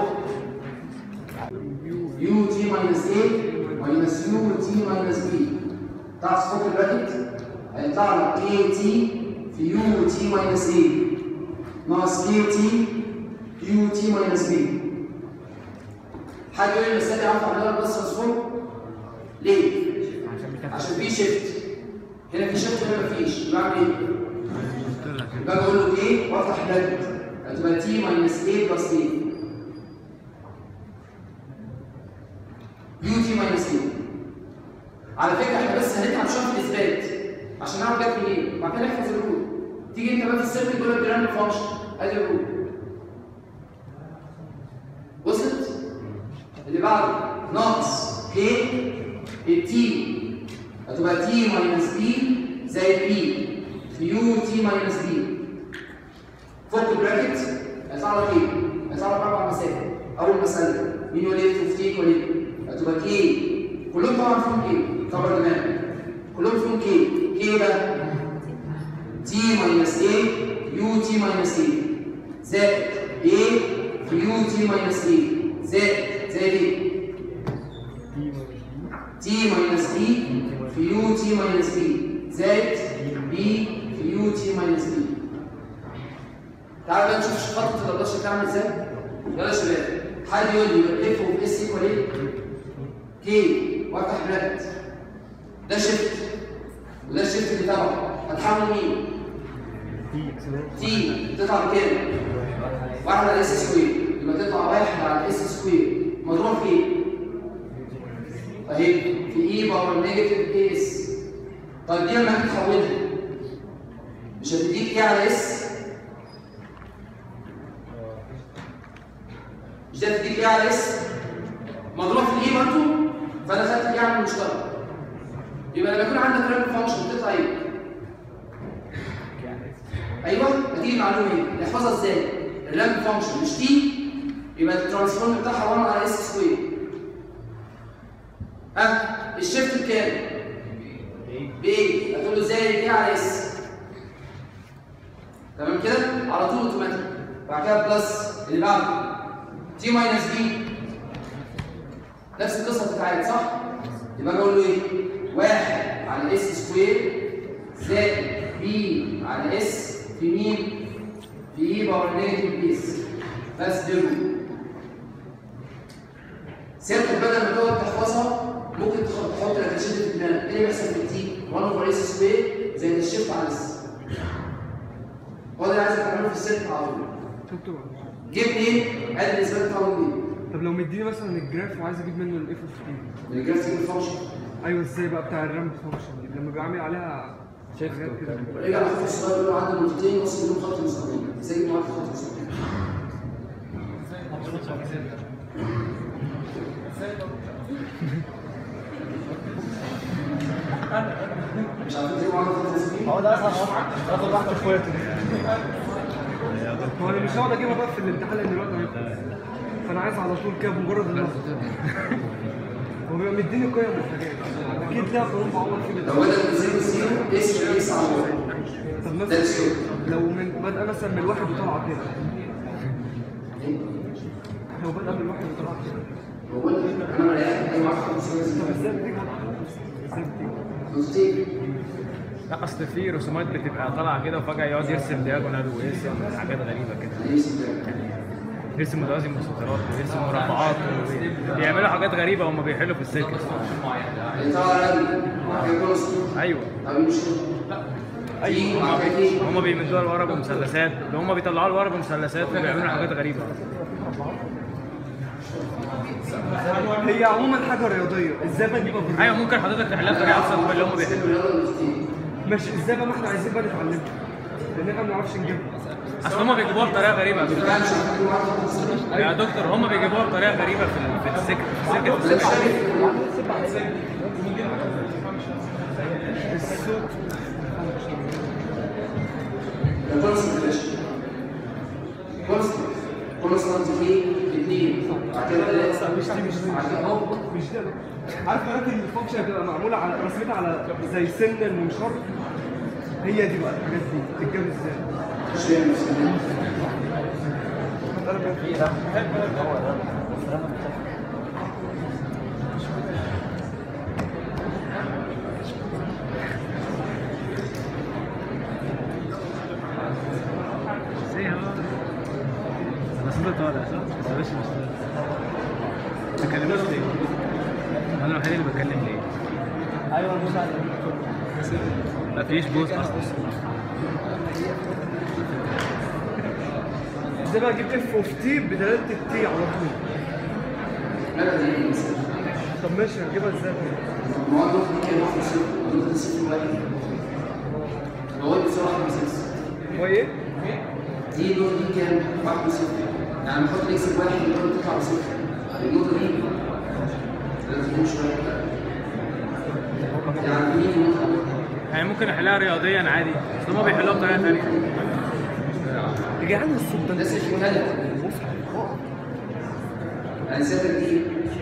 يو تي ماينس ايه ماينس يو تي ماينس بي تعرف تفك البراكت هيطلع لك اي تي في يو تي ماينس ايه ناقص كي تي يو تي ماينس بي حد يقول لي المسألة دي عارف اعملها بس ترانسفورم ليه؟ عشان بتاخد عشان في شيفت هنا في شيفت هنا مفيش بعمل ايه؟ يبقى اقول له ايه وافتح براكت هتبقى تي ماينس ايه بلس ايه يو تي ماينس ايه على فكره احنا بس هنتعب شويه في الاثبات عشان نعرف جت منين وبعد كده نحفظ الرول تيجي انت بقى في السيركل تقول لك جراند فانكشن ادي الرول وصلت اللي بعده ناقص كي التي هتبقى تي ماينس بي زائد بي في يو تي ماينس بي فوق البراكت هيطلع لك ايه؟ هيطلع لك اربع مسائل اول مساله مين يقول ايه في تي ولا هتبقى كي كلهم طبعا فيهم كي كبر دماغك كلهم فيهم كي كي ايه بقى؟ تي ماينس ايه يو تي ماينس ايه زائد ايه في يو تي ماينس ايه زائد زائد ايه؟ تي ماينس بي في يو تي ماينس بي زائد بي في يو تي ماينس بي تعال بقى نشوف خطة ال 11 تعمل ازاي يلا يا شباب حد يقول لي اف اوف اس ايكوال ايه؟ كي وافتح براكت ده شيفت وده الشيفت اللي تبعه هتحول مين؟ تي تطلع بكام؟ واحد على اس سكوير يبقى تطلع واحد على اس سكوير مضروب في ايه؟ اهي في اي باور نيجاتيف اي اس طيب دي لما تيجي تحولها مش هتديك ايه على اس مش ده هتديك ايه على اس مضروب في الاي برضه فانا خدت الايه على المشترك يبقى لما يكون عندك رامب فانكشن بتطلع ايه ايوه هتيجي معلومه ايه نحفظها ازاي الرامب فانكشن مش تي يبقى الترانسفورم بتاعها 1 على اس سكوير ها الشيفت بكام؟ بايه؟ هتقول له ازاي كده على اس تمام كده؟ على طول اوتوماتيك بعد كده بلس اللي بعده تي ماينس بي نفس القصه بتتعاد صح؟ يبقى بقول له ايه؟ واحد على اس سكوير زائد بي على اس في مين؟ في اي باور نيجاتيف بيس بس دول سيادتك بدل ما تقعد تحفظها ممكن تحط تحط لك الشيفت في دماغك ايه اللي بيحصل في التي 1 اوفر اس سكوير زائد الشيفت على اس هو ده اللي عايزك تعمله في السيركت على طول دكتور جيب منين؟ ادي الاسباب بتاعه منين؟ طب لو مديني مثلا الجراف وعايز اجيب منه الاف اوف من الجراف الفانكشن ايوه ازاي بقى بتاع الرام فانكشن دي لما بعمل عليها حاجات كده رجع لخط الصغير يقول له عنده نقطتين وصل منهم خط مستقيم ازاي يجيب معاك خط مستقيم؟ مش عارفين تجيبوا معاك خط مستقيم؟ هو ده اصلا اصلا واحد اخواته هو انا مش هقعد اجيبها بقى في الامتحان لان الوقت هيخلص فانا عايز على طول كده بمجرد النظر هو بيبقى مديني قيم الحاجات اكيد لها قانون بعوض فيه لو بدل من زيرو زيرو اس اكس على واحد طب ده مثلا السكوير لو من بدأ مثلا من الواحد وطلع كده لو بدأ من الواحد وطلع كده هو انا انا مريحك انا معاك خط مستقيم طب ازاي بتيجي ازاي بتيجي نقطتين لا اصل في رسومات بتبقى طالعه كده وفجاه يقعد يرسم دياجونال ويرسم حاجات غريبه كده يعني يمسك ده. يرسم متوازي مسطرات ويرسم مربعات وبي- بيعملوا حاجات غريبه وهم بيحلوا في السيركت اللي طلع رجل بعد كده كله سكوير ايوه طب ايه المشكله؟ ايوه بعد كده ايه؟ هم بيمدوها لورا بمثلثات ده هم بيطلعوها لورا بمثلثات وبيعملوا حاجات غريبه هي عموما حاجه رياضيه ازاي بقى نجيبها بالرياضة؟ ايوه ممكن حضرتك تحلها بطريقه ابسط من اللي هم بيحلوها الرياضه نقطتين ماشي ازاي بقى ما احنا عايزين بقى نتعلمها لان احنا ما بنعرفش نجيبها اصل هم بيجيبوها بطريقه غريبه يا دكتور. لا مش عارفين تجيبوا معاك خط مستقيم يا دكتور هم بيجيبوها بطريقه غريبه في ال- في السيركت في السيركت لا مش عارف الصوت ده كونستنت يا باشا كونستنت كونستنت ايه؟ اثنين بعد كده ثلاثه مش دي مش دي بعد كده اهو مش ده عارف حضرتك ان الفانكشن بتبقى معموله على رسمتها على زي سن المنشار هي دي بقى الحاجات دي تتجاب ازاي؟ مش فاهم نفس الكلام. ازاي هو انا صوتي طالع صح؟ يا باشا مش طالع ما تكلموش ليه؟ انا الوحيد اللي بتكلم ليه؟ ايوه الموسى ما فيش بوز اصلا ازاي بقى اجيب اف اوف تي بدلاله التي على طول لا لا دي ايه مثلا طب ماشي هجيبها ازاي طيب؟ ما هو النقطه دي كام واحد صفر النقطه دي صفر واحد هو دي بصراحه واحد صفر هو ايه؟ دي النقطه دي كام واحد صفر يعني نحط الاكس بواحد النقطه تطلع بصفر النقطه دي لازم تكون شويه يعني مين النقطه دي؟ يعني ممكن احلها رياضيا عادي بس هم بيحلوها بطريقه ثانيه يا جدعان الصوت ده الناس اللي بتتكلم يعني سيادتك دي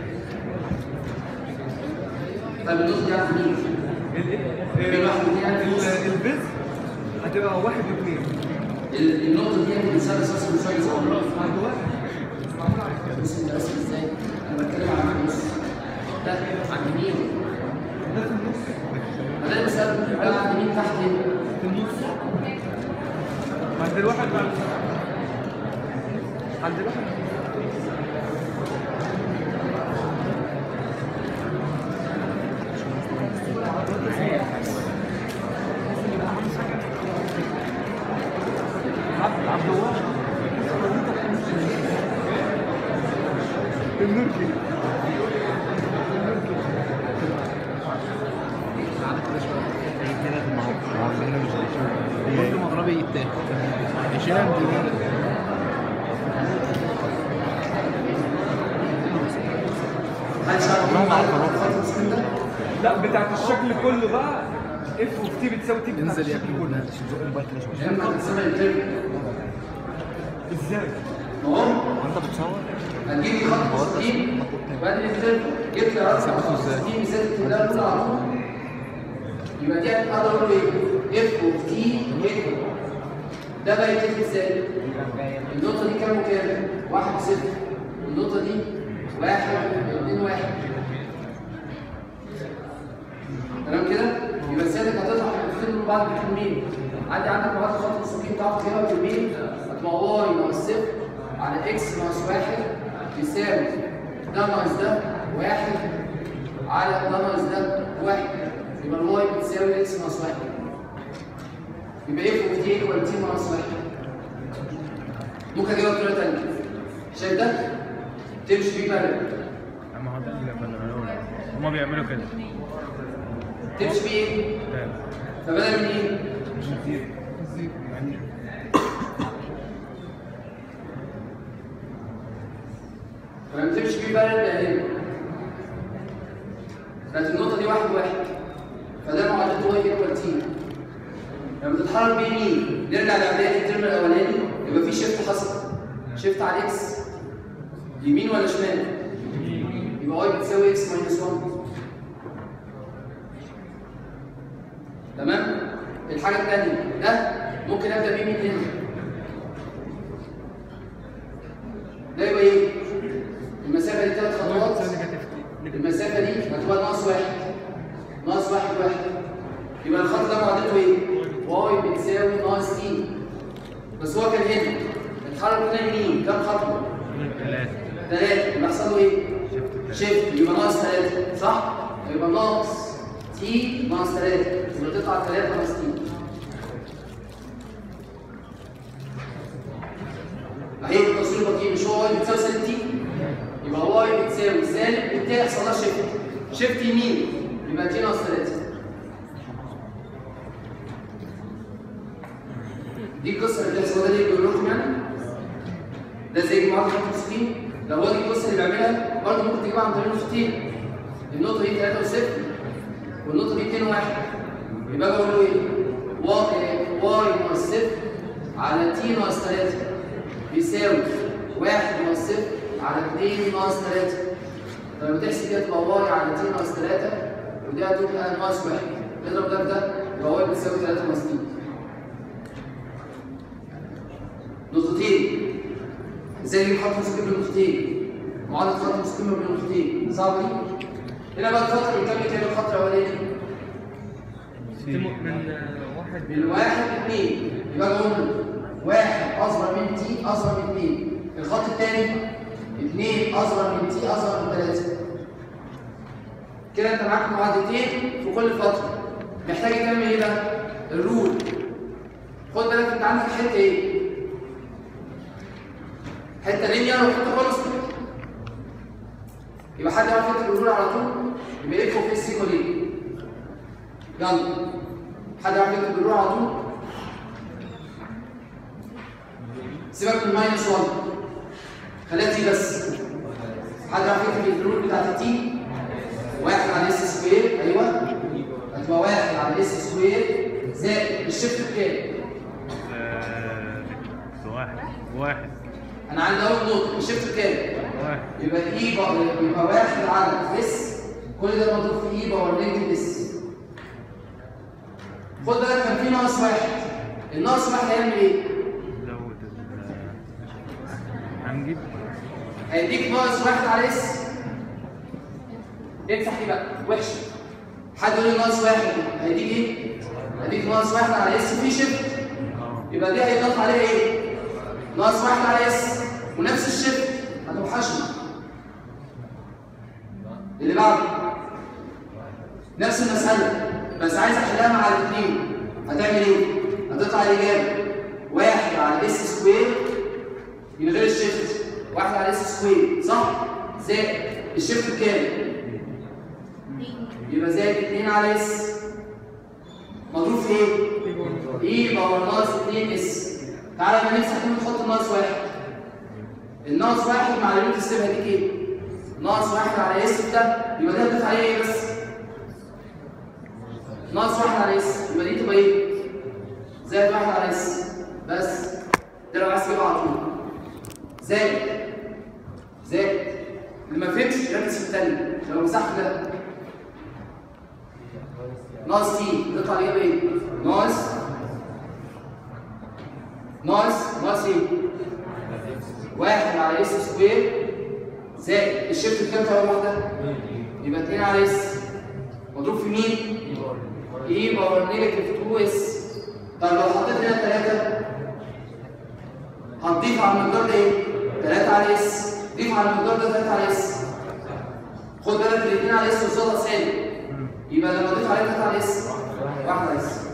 طب النقطه دي عارف مين؟ بين واحد واثنين عارف مين؟ البيز هتبقى واحد واثنين ال- النقطه دي اللي بتساوي اساس مساوي صح؟ عند واحد بص انت راسم ازاي؟ انا بتكلم على عند نص لا عند يمين ده في النص انا اللي بسال بقى عند يمين تحت هنا في النص عند الواحد بقى عند الواحد عبد عبد الواحد النركي كل مغربي يتاخد هشام دي محدش عارف مين معاك خط المسكين ده؟ لا بتاعت الشكل كله بقى اف اوف تي بتساوي تي بتاعت انزل يا الشكل ابني كله زق الموبايل كده شويه لان خط السماء الكيرف ازاي؟ ما هو انت بتصور هتجيب لي خط مستقيم وادي الانترفال جبت لي رقم خط مستقيم مثال التمرين الاولى على طول يبقى دي هتقدر اقول له ايه؟ اف اوف تي ايكوال ده بقى يتكتب ازاي؟ النقطة دي كام وكام؟ واحد وصفر النقطة دي واحد اتنين واحد تمام كده؟ يبقى سيادتك هتطرح النقطتين من بعض بتكون مين؟ عندي عندك معادلة خط مستقيم تعرف تجيبها في المين هتبقى واي ناقص صفر على اكس ناقص واحد يساوي ده ناقص ده واحد على ده ناقص ده واحد يبقى الواي بتساوي اكس ناقص واحد يبقى اف اوف تي ايكوال تي ناقص واحد ممكن اجيبها بطريقه ثانيه شايف ده؟ تمشي بيه بلد اما هو ده اللي بنقوله هما بيعملوا كده تمشي بيه ايه؟ فاهم. فبدل من ايه؟ فلما تمشي بيه بلد بقى هنا بقت النقطة دي واحد واحد فده معادلته واي ايكوال تي لما تتحرك بيه مين؟ نرجع لعملية الترم الأولاني يبقى في شيفت حصل شيفت على الاكس يمين ولا شمال؟ يبقى واي بتساوي اكس ماينس 1 تمام؟ الحاجة الثانية ده ممكن أبدأ بيه من هنا ده يبقى إيه؟ المسافة دي ثلاث خطوات المسافة دي هتبقى ناقص واحد ناقص واحد واحد يبقى الخط ده معادلته إيه؟ واي بتساوي ناقص تي بس هو كان هنا اتحرك هنا يمين كام خطوة؟ ثلاثة ثلاثة يبقى يحصل له إيه؟ شيفت يبقى ناقص ثلاثة صح؟ يبقى ناقص تي ناقص ثلاثة يبقى تطلع ثلاثة ناقص تي اهي التصوير بطيء مش هو واي بتساوي سالب تي يبقى واي بتساوي سالب بالتالي يحصل لها شيفت شيفت يمين يبقى تي ناقص ثلاثة دي القصة اللي بتحصل هو ده اللي بيقول لكم يعني ده زي معادلة خط مستقيم لو هو دي القصة اللي بيعملها برضه ممكن تجيبها عن طريق نقطتين النقطة دي 3 و0 والنقطة دي 2 و1 يبقى اجي اقول له ايه؟ واي واي ناقص 0 على تي ناقص 3 بيساوي 1 ناقص 0 على 2 ناقص 3 فلما تحسب كده تبقى واي على تي ناقص 3 ودي هتبقى ناقص 1 نضرب ده في ده يبقى واي بتساوي 3 ناقص تي نقطتين ازاي نجيب خط مستقيم بنقطتين معادله خط مستقيم بنقطتين صعبه دي هنا بقى الخط اللي كان كام الخط الاولاني من واحد من واحد لاثنين يبقى قلنا واحد اصغر من تي اصغر من اثنين الخط الثاني اثنين اصغر من تي اصغر من ثلاثه كده انت معاك معادلتين في كل فتره محتاج تعمل ايه بقى؟ الرول خد بالك انت عندك حته ايه؟ حته لينير وحته كونستنت يبقى حد يعرف يكتب الرول على طول يبقى اف اوف اس ايكوال ايه؟ يلا حد يعرف يكتب الرول على طول سيبك من ماينس 1 خليها تي بس حد يعرف يكتب الرول بتاعت التي واحد على اس سكوير ايوه هتبقى واحد على اس سكوير زائد الشيفت بكام؟ آه، واحد واحد انا عندي اول نقطه الشيفت بكام؟ واحد يبقى اي بقى يبقى واحد على اس كل ده مضروب في اي باور نيجاتيف اس خد بالك كان في ناقص واحد الناقص واحد هيعمل ايه؟ زود ال هنجيب هيديك ناقص واحد على اس امسح دي بقى وحشه حد يقول لي ناقص واحد هيديك ايه؟ هيديك ناقص واحد على اس في شيفت اه يبقى دي هيضاف عليها ايه؟ ناقص واحد على اس ونفس الشيفت هتوحشنا اللي بعده نفس المسألة بس عايز احلها مع الاثنين هتعمل ايه؟ هتطلع الإجابة واحد على اس سكوير من غير الشيفت واحد على اس سكوير صح؟ زائد الشيفت بكام؟ يبقى زائد 2 على اس مضروب في ايه؟ اي باور ناقص 2 اس تعالى لما نمسح دي ونحط ناقص واحد الناقص واحد مع اللي انت تسيبها دي ايه؟ ناقص واحد على اس ده يبقى ده هتضيف عليه ايه بس؟ ناقص واحد على اس يبقى دي تبقى ايه؟ زائد واحد على اس بس ده لو عايز تجيبها على طول زائد زائد اللي ما فهمش ركز في الثانيه لو مسحت ده ناقص تي تطلع الاجابه ايه؟ ناقص ناقص ناقص ايه؟ واحد على اس سكوير زائد الشيفت بكام في اول واحده؟ يبقى 2 على اس مضروب في مين؟ اي باور نيجاتيف 2 اس طب لو حطيت هنا 3 هتضيف على المقدار ده ايه؟ 3 على اس ضيف على المقدار ده 3 على اس خد بالك الاثنين على اس قصادها سالب يبقى لما اضيف عليه 3 على اس 1 على اس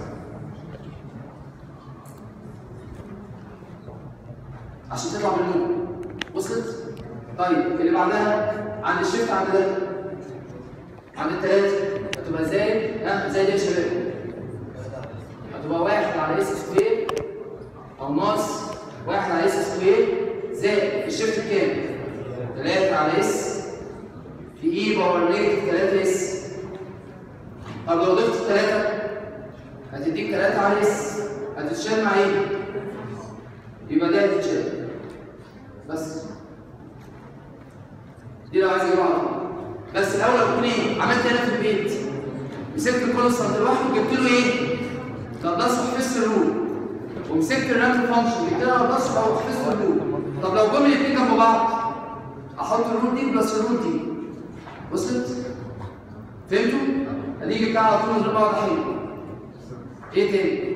عشان تطلع بالنور وصلت؟ طيب اللي بعدها عند الشيفت عند ده عند الثلاثة هتبقى زائد ها زائد ايه يا شباب؟ هتبقى واحد على اس سكوير او ناقص واحد على اس سكوير زائد الشيفت بكام؟ 3 على اس في اي باور نيجاتيف 3 اس طب لو ضفت 3 هتديك 3 على اس هتتشال مع ايه؟ يبقى ده هتتشال بس دي لو عايز اجيبها على طول بس الاول اكون ايه؟ عملت هنا في البيت مسكت الكونستانت لوحده وجبت له ايه؟ لابلاس وحفظت الرول ومسكت الرامت فانكشن جبت لها لابلاس وحفظت الرول طب لو جم الاثنين جنب بعض احط الرول دي بلس الرول دي وصلت؟ فهمتوا؟ ادي جبتها على طول من غير ما اقعد احل ايه تاني؟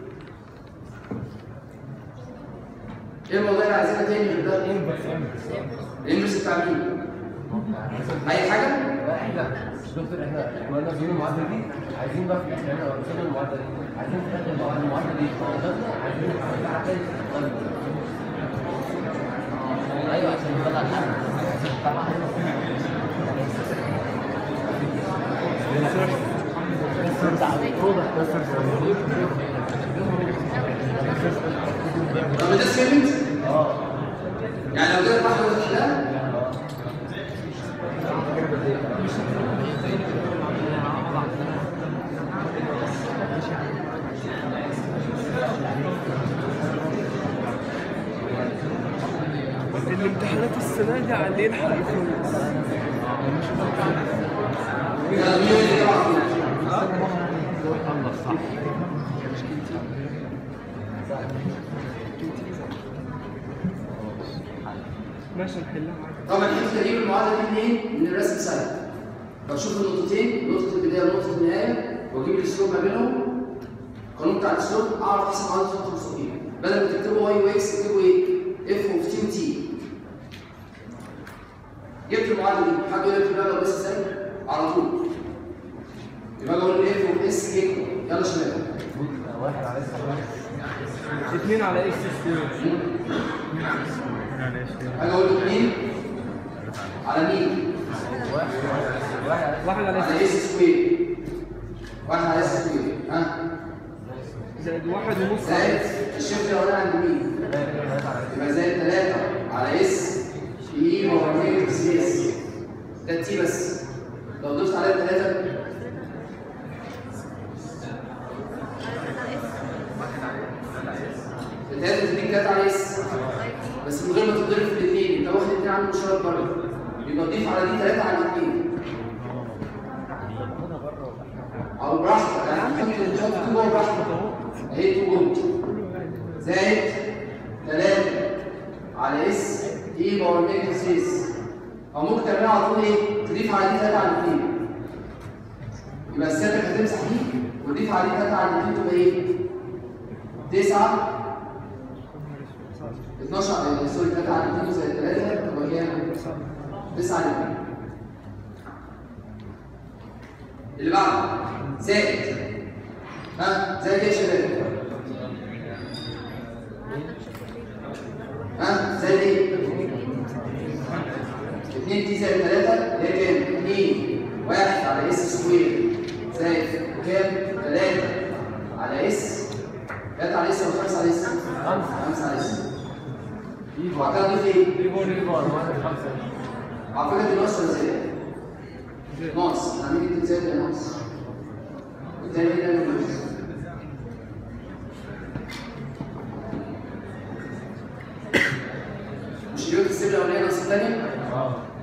ايه الموضوع اللي عايزينها تاني غير ده؟ الانجلش بتاع مين؟ اي حاجه؟ دكتور احنا كنا في المعادله دي عايزين بقى في الاخر لو وصلنا المعادله دي عايزين نستخدم المعادله دي عايزين نرجعها تاني ايوه عشان نطلع الحل طبعا طب ده سيمنت؟ يعني لو جت واحده وتحلها الامتحانات السنة دي علينا حق خالص يلا مين اللي يقع فيها؟ ماشي نحلها معاك طبعا حته تجيب المعادله دي منين؟ من الرسم سايد بشوف النقطتين نقطه البدايه ونقطه النهايه واجيب السلوب ما بينهم القانون بتاع السلوب اعرف احسب معادله خط مستقيم بدل ما تكتبوا واي واكس اكتبوا ايه؟ اف اوف تي وتي جبت المعادله دي حد يقول لك لا بس ازاي؟ على طول يبقى اجي اقول اف اوف اس كده يلا شباب واحد على اتنين على اكس سكوير اجي اقول له مين؟ على مين؟ واحد على على اكس اس سكوير واحد على اس سكوير ها؟ زائد واحد ونص على زائد اكس الشفت الاولاني عند مين؟ يبقى زائد 3 على اس في اي باور نيجاتيف سي اس ده تي بس لو ضفت عليها 3 الثلاثة تديك 3 على اس بس من غير ما تضرب في الاثنين انت واخد الاثنين عنده مشترك بره يبقى تضيف على دي 3 على الاثنين او براحتك يعني تحط تحط 2 جوه براحتك اهي 2 جوه زائد 3 على اس اي باور نيجاتيف سي اس او ممكن تعملها على طول ايه؟ تضيف على دي 3 على الاثنين يبقى الساتك هتمسح دي وتضيف على دي 3 على الاثنين تبقى ايه؟ 9 12 آه، سوري 3 على 2 زائد 3 تبقى كام؟ 9 على 2 اللي بعده زائد ها زائد ايه يا شباب؟ ها زائد ايه؟ 2 تي زائد 3 اللي هي كام؟ 2 1 على اس سكوير زائد كام؟ 3 على اس 3 على اس ولا 5 على اس؟ 5 على اس وبعد كده نضيف ايه؟ على فكره دي ناقص ولا زائد؟ ناقص احنا هنيجي زائد ولا ناقص؟ والتاني ده ناقص مش اليوت السر الاولانيه ناقص الثانيه؟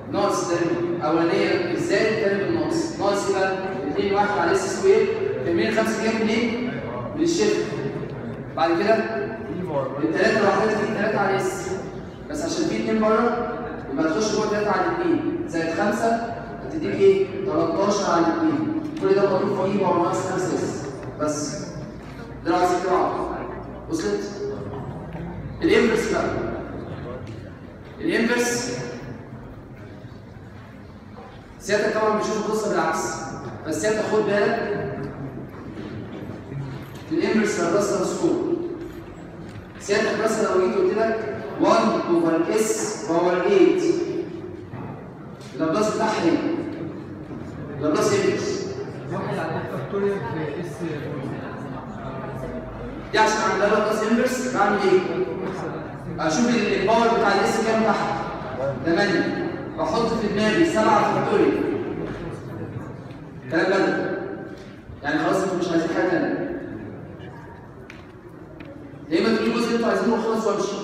ناقص الترم الاولانيه ازاي الترم الناقص ناقص ايه بقى 2 1 على اس سكوير كميه 5 جايه منين من الشيفت بعد كده الثلاثه لوحدها تجيب 3 على اس بس عشان في 2 بره يبقى تخش جوه 3 على 2 زائد 5 هتديك ايه 13 على 2 كل ده مضروب في ايه هو ناقص 5 اس بس ده لو عايز تقرا وصلت الانفرس بقى الانفرس سيادتك طبعا بتشوف القصه بالعكس بس سيادتك خد بالك في الانفرس للراس سكور سيادتك مثلا لو جيت قلت لك 1 اوفر اس باور 8 اللابلاس بتاعها ايه؟ اللابلاس انفرس واحد على فاكتوريال في اس دي عشان اعمل لها بلس انفرس بعمل ايه؟ اشوف ال- الباور بتاع الاس كام تحت 8 واحط في دماغي 7 فاكتوريال كلام بدل يعني خلاص انتوا مش عايزين حاجه ثانيه يا اما تجيبوا الجزء اللي انتوا عايزينه وخلاص وامشي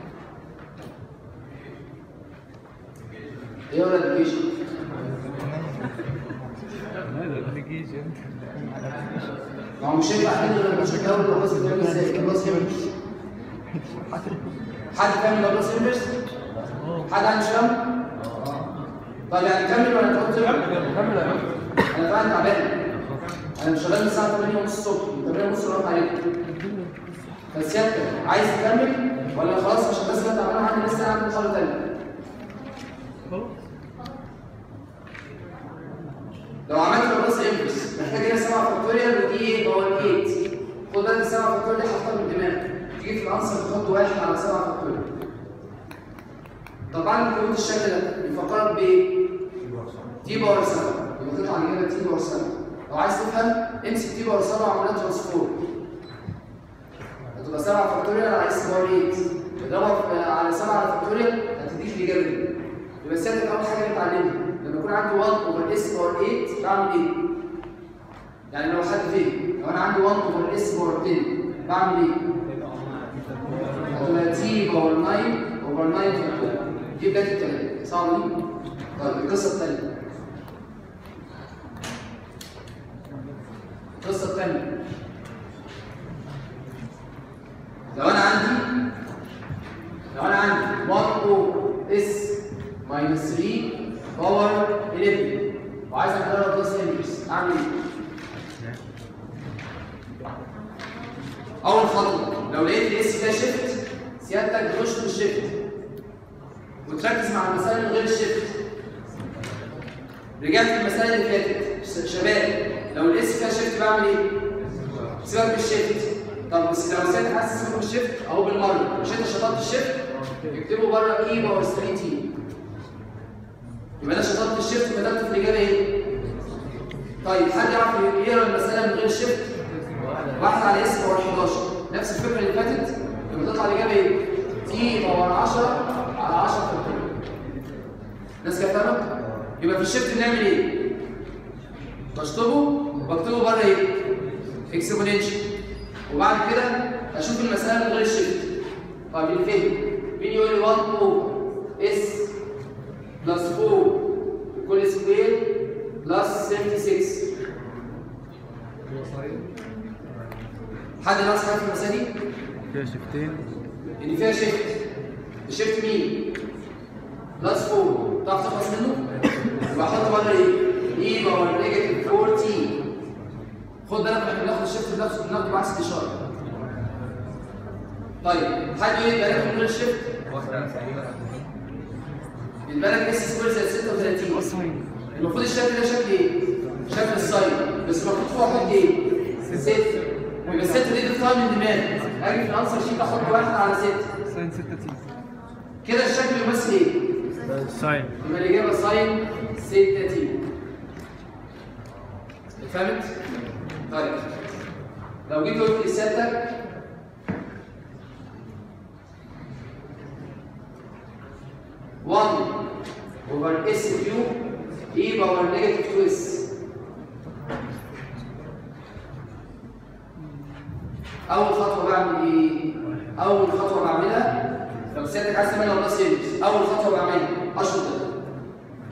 ايه ولا الابلكيشن؟ ما هو مش هينفع حد غير مش هيكون الباص بتعمل ازاي الباص يمشي حد فاهم الباص يمشي حد عنده فاهم طب يعني كمل ولا تقعد تقرا كمل يا باشا انا فعلا تعبان انا مش شغال من الساعه 8 ونص الصبح 8 ونص راح عليك بس سيادتك عايز تكمل ولا خلاص عشان بس انا تعبان عندي لسه عندي محاضره ثانيه لو عملت الراس انفرس محتاج هنا 7 فاكتوريال ودي ايه باور 8 خد بالك ال 7 فاكتوريال دي حاطها من دماغك تيجي في الانسر تحط واحد على 7 فاكتوريال طبعا كروت الشكل ده بيفكرك بايه؟ تي باور 7 يبقى تطلع الاجابه تي باور 7 لو عايز تفهم امسك تي باور 7 وعملها ترانسفورم هتبقى 7 فاكتوريال على اس باور 8 اضربها في- على 7 على فاكتوريال هتديك الاجابه دي يبقى سيادتك اول حاجه نتعلمها لما يكون عندي 1 اوفر اس باور 8 بعمل ايه؟ يعني لو حد فين لو انا عندي 1 اوفر اس باور 10 بعمل ايه؟ هتبقى تي باور 9 اوفر 9 فاكتوريال دي بدايه الكلام صعبه دي؟ طيب القصه الثانيه القصه الثانيه لو انا عندي لو انا عندي 1 او اس ماينس 3 باور 11 وعايز اقدر بلس انفرس اعمل ايه؟ اول خطوه لو لقيت الاس ده شيفت سيادتك تخش في الشيفت وتركز مع المسائل من غير الشيفت رجعت المسائل اللي فاتت ش- شباب لو الاس فيها شيفت بعمل ايه؟ سيبك من الشيفت طب بس لو سيادتك عايز تسيبك من الشيفت اهو بالمره مش انت شطبت الشيفت اكتبه بره اي باور 3 تي يبقى انا شطبت الشيفت كتبت في الاجابه ايه؟ طيب حد يعرف يقرا المساله من غير الشيفت؟ واحد على اس باور 11 نفس الفكره اللي فاتت لما تطلع الاجابه ايه؟ تي باور 10 على 10 في الكل الناس كده فاهمه؟ يبقى في الشيفت بنعمل ايه؟ بشطبه واكتبه بره ايه؟ اكسبوننشال وبعد كده اشوف المساله من غير الشيفت طيب الفهم مين يقول لي 1 اوفر اس بلس 4 كل سكوير بلس 76 حد ناقص حاجه في المساله دي؟ فيها شفتين اللي فيها شيفت الشيفت مين؟ بلس 4 تعرف تخلص منه؟ يبقى احط بره ايه؟ اي باور نيجاتيف 4 تي خد بالك احنا بناخد الشيفت بناخد بناخده بعكس الاشاره طيب حد يقول لي بالك من غير الشيفت؟ البالك اس سكوير زي 36 المفروض الشكل ده شكل ايه؟ شكل الساين بس المفروض فوق احط ايه؟ 6 يبقى الست دي تختار من دماغي اجي في الانسر شيت احط واحد على 6 ساين 6 تي كده الشكل يمثل ايه؟ ساين يبقى الإجابة ساين 6 تي فهمت؟ طيب لو جيت قلت لسيادتك one over s cube e باور نيجاتيف 2 اس أول خطوة بعمل إيه؟ أول خطوة بعملها لو سيادتك عايز تعملها بلس يلبس أول خطوة بعملها أشرط ده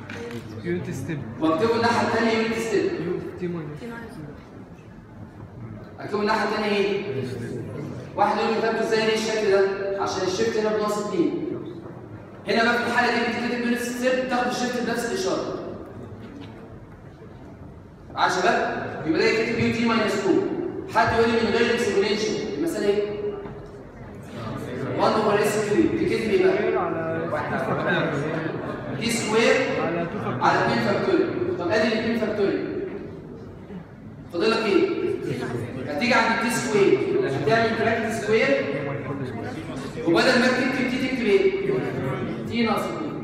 يونت ستيب واكتبه الناحيه الثانيه يونت ستيب يو تي ماينس اكتبه الناحيه الثانيه ايه؟ واحد يقول لي كتبته ازاي ليه الشكل ده؟ عشان الشيفت هنا بناقص 2 هنا بقى في الحاله دي بتكتب يونت ستيب تاخد الشيفت بنفس الاشاره معايا يا شباب؟ يبقى ده يكتب يو تي ماينس 2 حد يقول لي من غير اكسبوننشال المساله ايه؟ 1 اوفر اس كيو تكتب ايه بقى؟ على دي سكوير على 2 فاكتور على 2 فاكتوريال طب ادي ال 2 فاكتوريال فاضل لك ايه؟ هتيجي عند التي سكوير هتعمل براكت سكوير وبدل ما تكتب تي تكتب ايه؟ تي ناقص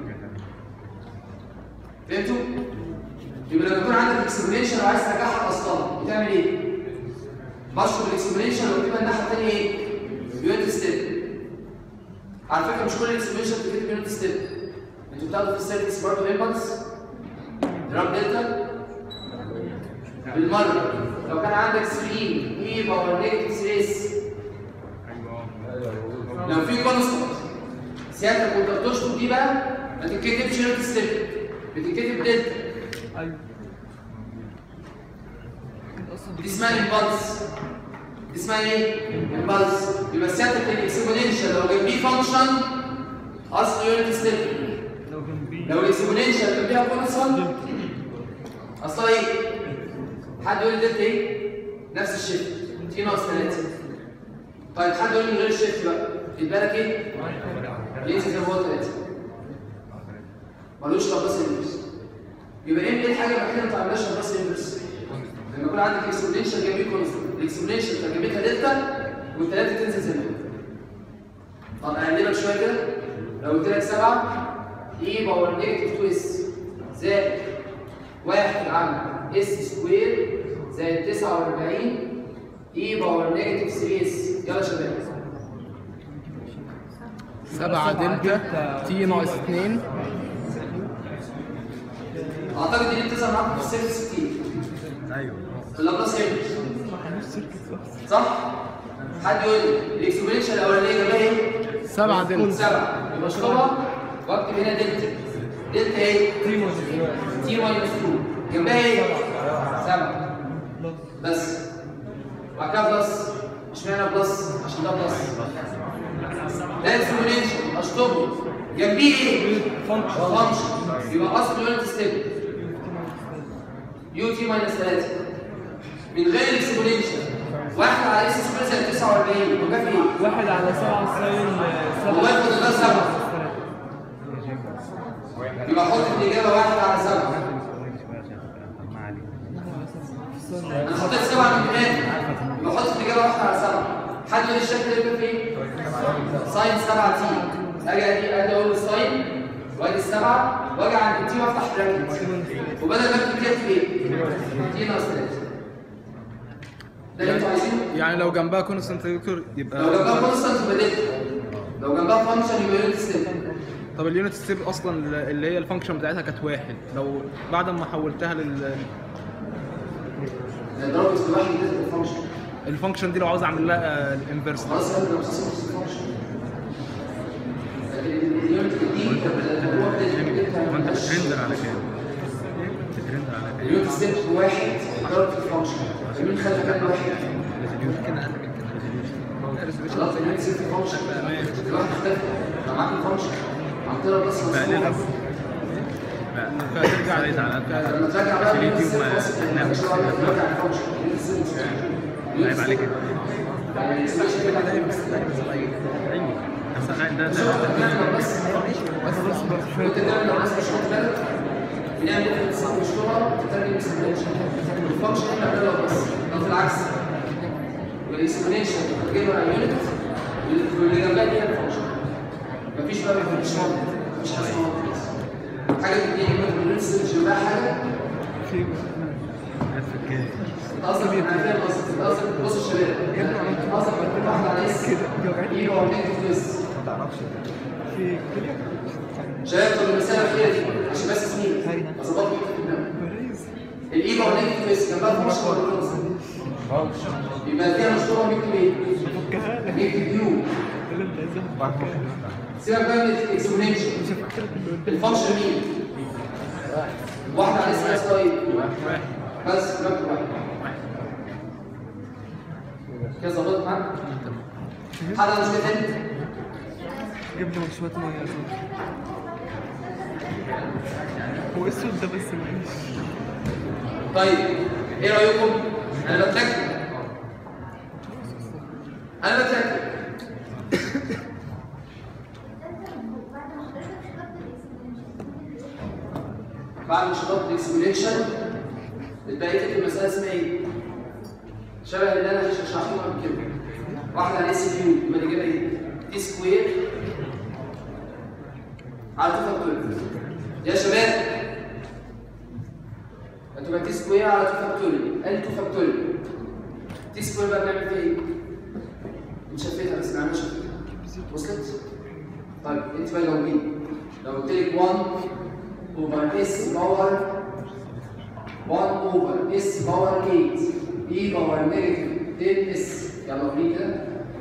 2 فهمتوا؟ يبقى لما يكون عندك اكسبريشن وعايز ترجعها لاصلها بتعمل ايه؟ بشطب الاكسبريشن واكتبها الناحيه الثانيه ايه؟ يونت ستيب على فكره مش كل الاكسبريشن بتكتب يونت ستيب انتوا بتاخدوا في السيركس برضه امبلس دراج دلتا بالمره لو كان عندك 3 اي باور نيجاتيف 3 لو في كونستنت سيادتك وانت بتشطب دي بقى ما تتكتبش يونت ستيب بتتكتب دلتا ايوه دي اسمها الامبلس دي اسمها ايه؟ امبلس يبقى سيادتك الاكسبوننشال لو جنبيه فانكشن اصل يونت ستيب لو جنبي لو الاكسبوننشال جنبيها كونستنت اصلها ايه؟ حد يقول لي دلتا ايه؟ نفس الشيفت تي ناقص 3 طيب حد يقول لي من غير الشيفت بقى يبقى لك ايه؟ ينزل زي ما هو 3 ملوش رباس انفرس يبقى ايه ايه الحاجه الوحيده اللي ما تعملهاش رباس انفرس؟ لما يكون عندك اكسبوننشال جنبيه كونستنت الاكسبوننشال ترجمتها دلتا والثلاثه تنزل زي ما هي طب اقلبك شويه كده لو قلت لك 7 اي باور نيجاتيف 2 اس زائد واحد على اس سكوير زائد 49 اي باور نيجاتيف 3 اس يلا يا شباب سبعة دلتا تي ناقص اتنين اعتقد دي بتظهر معاكم في السيرك 60 ايوه في اللابلاس هنا صح؟ حد يقول لي الاكسبوننشال الاولانيه جنبها ايه؟ سبعة دلتا سبعه يبقى اشطبها واكتب هنا دلتا دلتا ايه؟ تي ماينس تي ماينس 2 جنبها ايه؟ سبعه بس وبعد كده بلس اشمعنى بلس؟ عشان ده بلس ده اكسبوننشال اشطبه جنبيه ايه؟ فانكشن فانكشن يبقى اصل يونت ستيب يو تي ماينس 3 من غير الاكسبوننشال واحد على اس سكوير زائد 49 يبقى في ايه؟ واحد على سبعة ساين هو سبعة ياخد ده سبعه يبقى حط في الاجابه واحد على سبعه انا حطيت سبعه من هناك يبقى حط في الاجابه واحد على سبعه حد يقول الشكل ده يبقى في ايه؟ ساين 7 تي اجي ادي ادي اقول ساين وادي السبعه واجي عند التي وافتح براكت وبدل ما اكتب كده اكتب ايه؟ تي ناقص 3 ده اللي انتوا عايزينه؟ يعني لو جنبها كونستانت دكتور يبقى لو جنبها كونستنت يبقى دلتا لو جنبها فانكشن يبقى يونت ستيب طب اليونت ستيب اصلا اللي هي الفانكشن بتاعتها كانت واحد لو بعد ما حولتها لل ضرب استباحي دلتا الفانكشن الفانكشن دي لو عاوز اعمل لها الانفرس خلاص انا لو سيستم فانكشن لكن اليونت دي هو هو انت بتدي بترندر على كام؟ بترندر على كام؟ اليونت ستيب واحد ضرب في الفانكشن مين خلى كام واحد؟ خلاص اليونت ستيب فانكشن الواحد اختلف لو معاك الفانكشن عم تضرب بس بقللها مسموح فترجع على على لما تراجع بقى اليونت ستيب اليوتيوب خلاص احنا مش هتقعد تراجع الفانكشن اليونت ستيب عيب عليك انت. يعني السبيشال كده ايوه بس لا، ده ده بس وانت تعمل لو الناس مش واخد بالك بنعمل ايه في الصف مش لغه تترجم اكسبرينشن الفانكشن احنا بنعملها بس او في العكس والاكسبرينشن بتجيبها على يونت واللي جنبها دي هي الفانكشن مفيش بقى مفيش منطق مفيش حاجه اسمها منطق حاجه بتجي يونت اليونت مش جنبها حاجه نفس الكلام. انت قصدك انا فاهم قصدك انت قصدك بص يا شباب انت قصدك بتكون واحده على اس ايه هو نيجاتيف اس في كده شباب طب المساله الاخيره دي عشان بس سنين اظبطها في دماغك كويس الايجو نيجاتيف اس جنبها فانكشن ولا كونستنت يبقى فيها مشروع بيكتب ايه؟ فكها لك بيكتب يو اللي انت عايزها سيبك بقى من الاكسبوننشال مش هفكرك اللي قدام الفانكشن مين؟ واحده على اسمها اسمها ايه؟ بس رقم واحد كده ظبطت معاك؟ حد عنده مشكله تاني؟ جيب لي شويه ميه يا زلمه هو اسود ده بس معلش طيب ايه رايكم؟ انا بتذكر انا بتذكر بعد نشاطات الاكسبريشن البقيه المساله اسمها ايه؟ شبه اللي انا شرحته قبل كده واحده على اس كيو يبقى الاجابه ايه؟ تي سكوير على 2 فاكتوريال يا شباب هتبقى تي سكوير على 2 فاكتوريال ال 2 فاكتوريال تي سكوير بقى بنعمل فيها ايه؟ نشفتها بس نعمل شفتها وصلت؟ طيب انت بقى لو جيت لو قلت لك 1 اوفر اس باور 1 اوفر اس باور 8 اي باور نيجاتيف 10 اس يلا قولي كده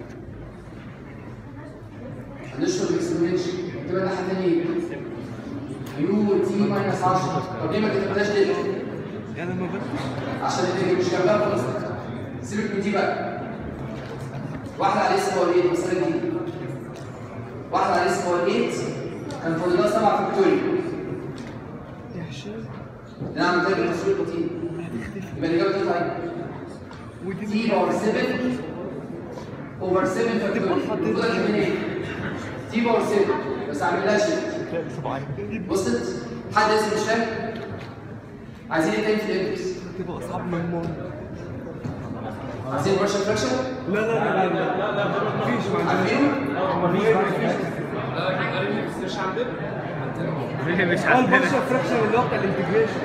هنشرب الاكسبوننشال تبقى الناحيه الثانيه يو تي ماينس 10 طب ليه ما كتبتهاش دلتا؟ يعني ما بدش عشان اللي مش جنبها خالص سيبك من دي بقى واحدة على اسم باور 8 المسألة دي واحدة على اسم باور 8 كان فاضل لها 7 فاكتوريال يا هشام نعم ده التصوير بطيء يبقى الإجابة تطلع ايه؟ ودي تي باور 7 اوفر 7 فاكتوريال المفروض اجيب من ايه؟ تي باور 7 بس اعمل لها شيفت وصلت؟ حد لسه مش فاهم؟ عايزين ايه تاني في الانكس؟ تبقى اصعب من مون عايزين بارشل فراكشن؟ لا لا لا لا لا لا مفيش ما عارفينه؟ ليه مش اه عندنا البارشل فراكشن اللي هو بتاع الانتجريشن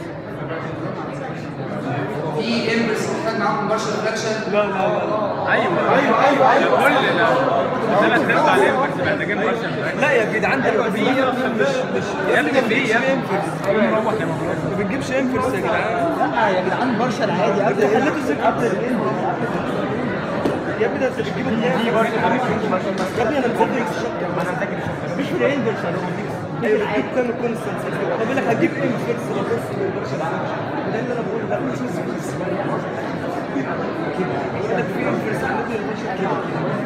في امبرس محتاج معاكم بارشل فراكشن لا لا لا ايوه ايوه ايوه ايوه كلنا ثلاث ارباع الانفرس محتاجين برشا لا يا جدعان ده بيبقى فيه مش مش يا ابني في يا ابني انفرس روح يا مبروك ما بنجيبش انفرس يا جدعان لا يا جدعان برشا عادي انت قبل حليته ازاي قبل يا ابني ده انت بتجيب الناس يا ابني انا مذاكر اكس شوت انا مذاكر مش في الانفرس انا ايوه بتجيب كام كونستنس طب انا هجيب انفرس ولا بص للبرشا ده اللي انا بقوله لا مش انفرس كده كده في انفرس عندي البرشا كده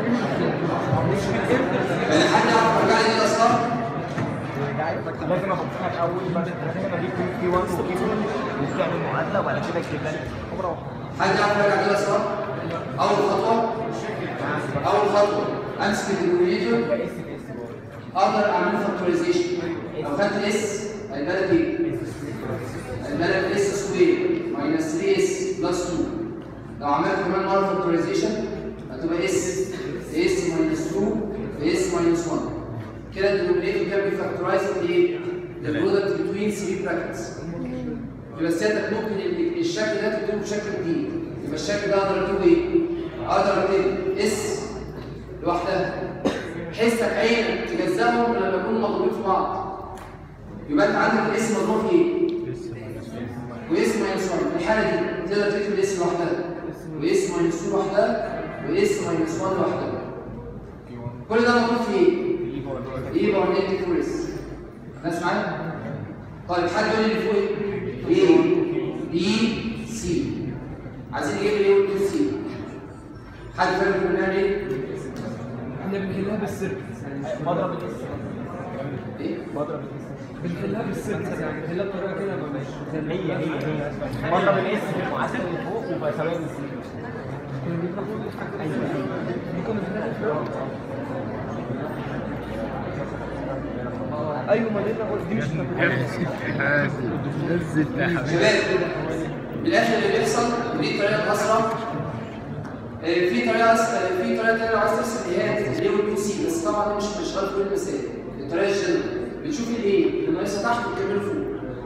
يعني حد يعرف ارجع لي الاصلا لازم ابصها الاول بعد كده اجيب كي 1 وكي 2 وتعمل معادله وبعد كده اكتبها لي حد يعرف ارجع لي الاصلا اول خطوه اول خطوه امسك الدينومينيتور اقدر اعمل له فاكتورايزيشن لو خدت الاس هيبقى لك ايه؟ هيبقى لك اس سكوير ماينس 3 اس بلس 2 لو عملت كمان مره فاكتورايزيشن هتبقى اس اس ماينس 2 اس ماينس 1 كده الدينومينيتور كان بيفاكتورايز ايه؟ البرودكت بتوين 3 براكتس يبقى سيادتك ممكن ال- الشكل ده تكتبه بشكل جديد يبقى الشكل ده اقدر اكتبه ايه؟ اقدر اكتب اس لوحدها بحيث عينك تجزأهم لما يكونوا مضروبين في بعض يبقى انت عندك الاسم مضروب في ايه؟ واس ماينس 1 في الحاله دي تقدر تكتب الاسم لوحدها واس ماينس 2 لوحدها واس ماينس 1 لوحدها كل ده مضروب في ايه؟ ايه باور نيجاتيف اس ناس معايا؟ طيب حد يقول لي اللي فوق ايه؟ ايه؟ بي سي عايزين نجيب الايه والبي سي حد فاهم احنا بنعمل ايه؟ احنا بنحلها بالسيركت بضرب الاس ايه؟ بضرب الاس بنحلها بالسيركت يعني بنحلها بطريقه كده ما ماشي هي هي هي بضرب الاس في المعادله اللي فوق وبساويها بالسي كنا بنطلع كل حاجه دي كنا بنحلها في ايوه ما دينا قلت دي مش شباب من الاخر اللي بيحصل ودي الطريقه الاسرع آه، في طريقه أس- آه، في طريقه ثانيه لو عايز ترسم اللي هي الاي والبي سي بس طبعا دي مش مش غلط كل المسائل الطريقه الجنرال بتشوف الايه اللي ناقصها تحت وتكمله فوق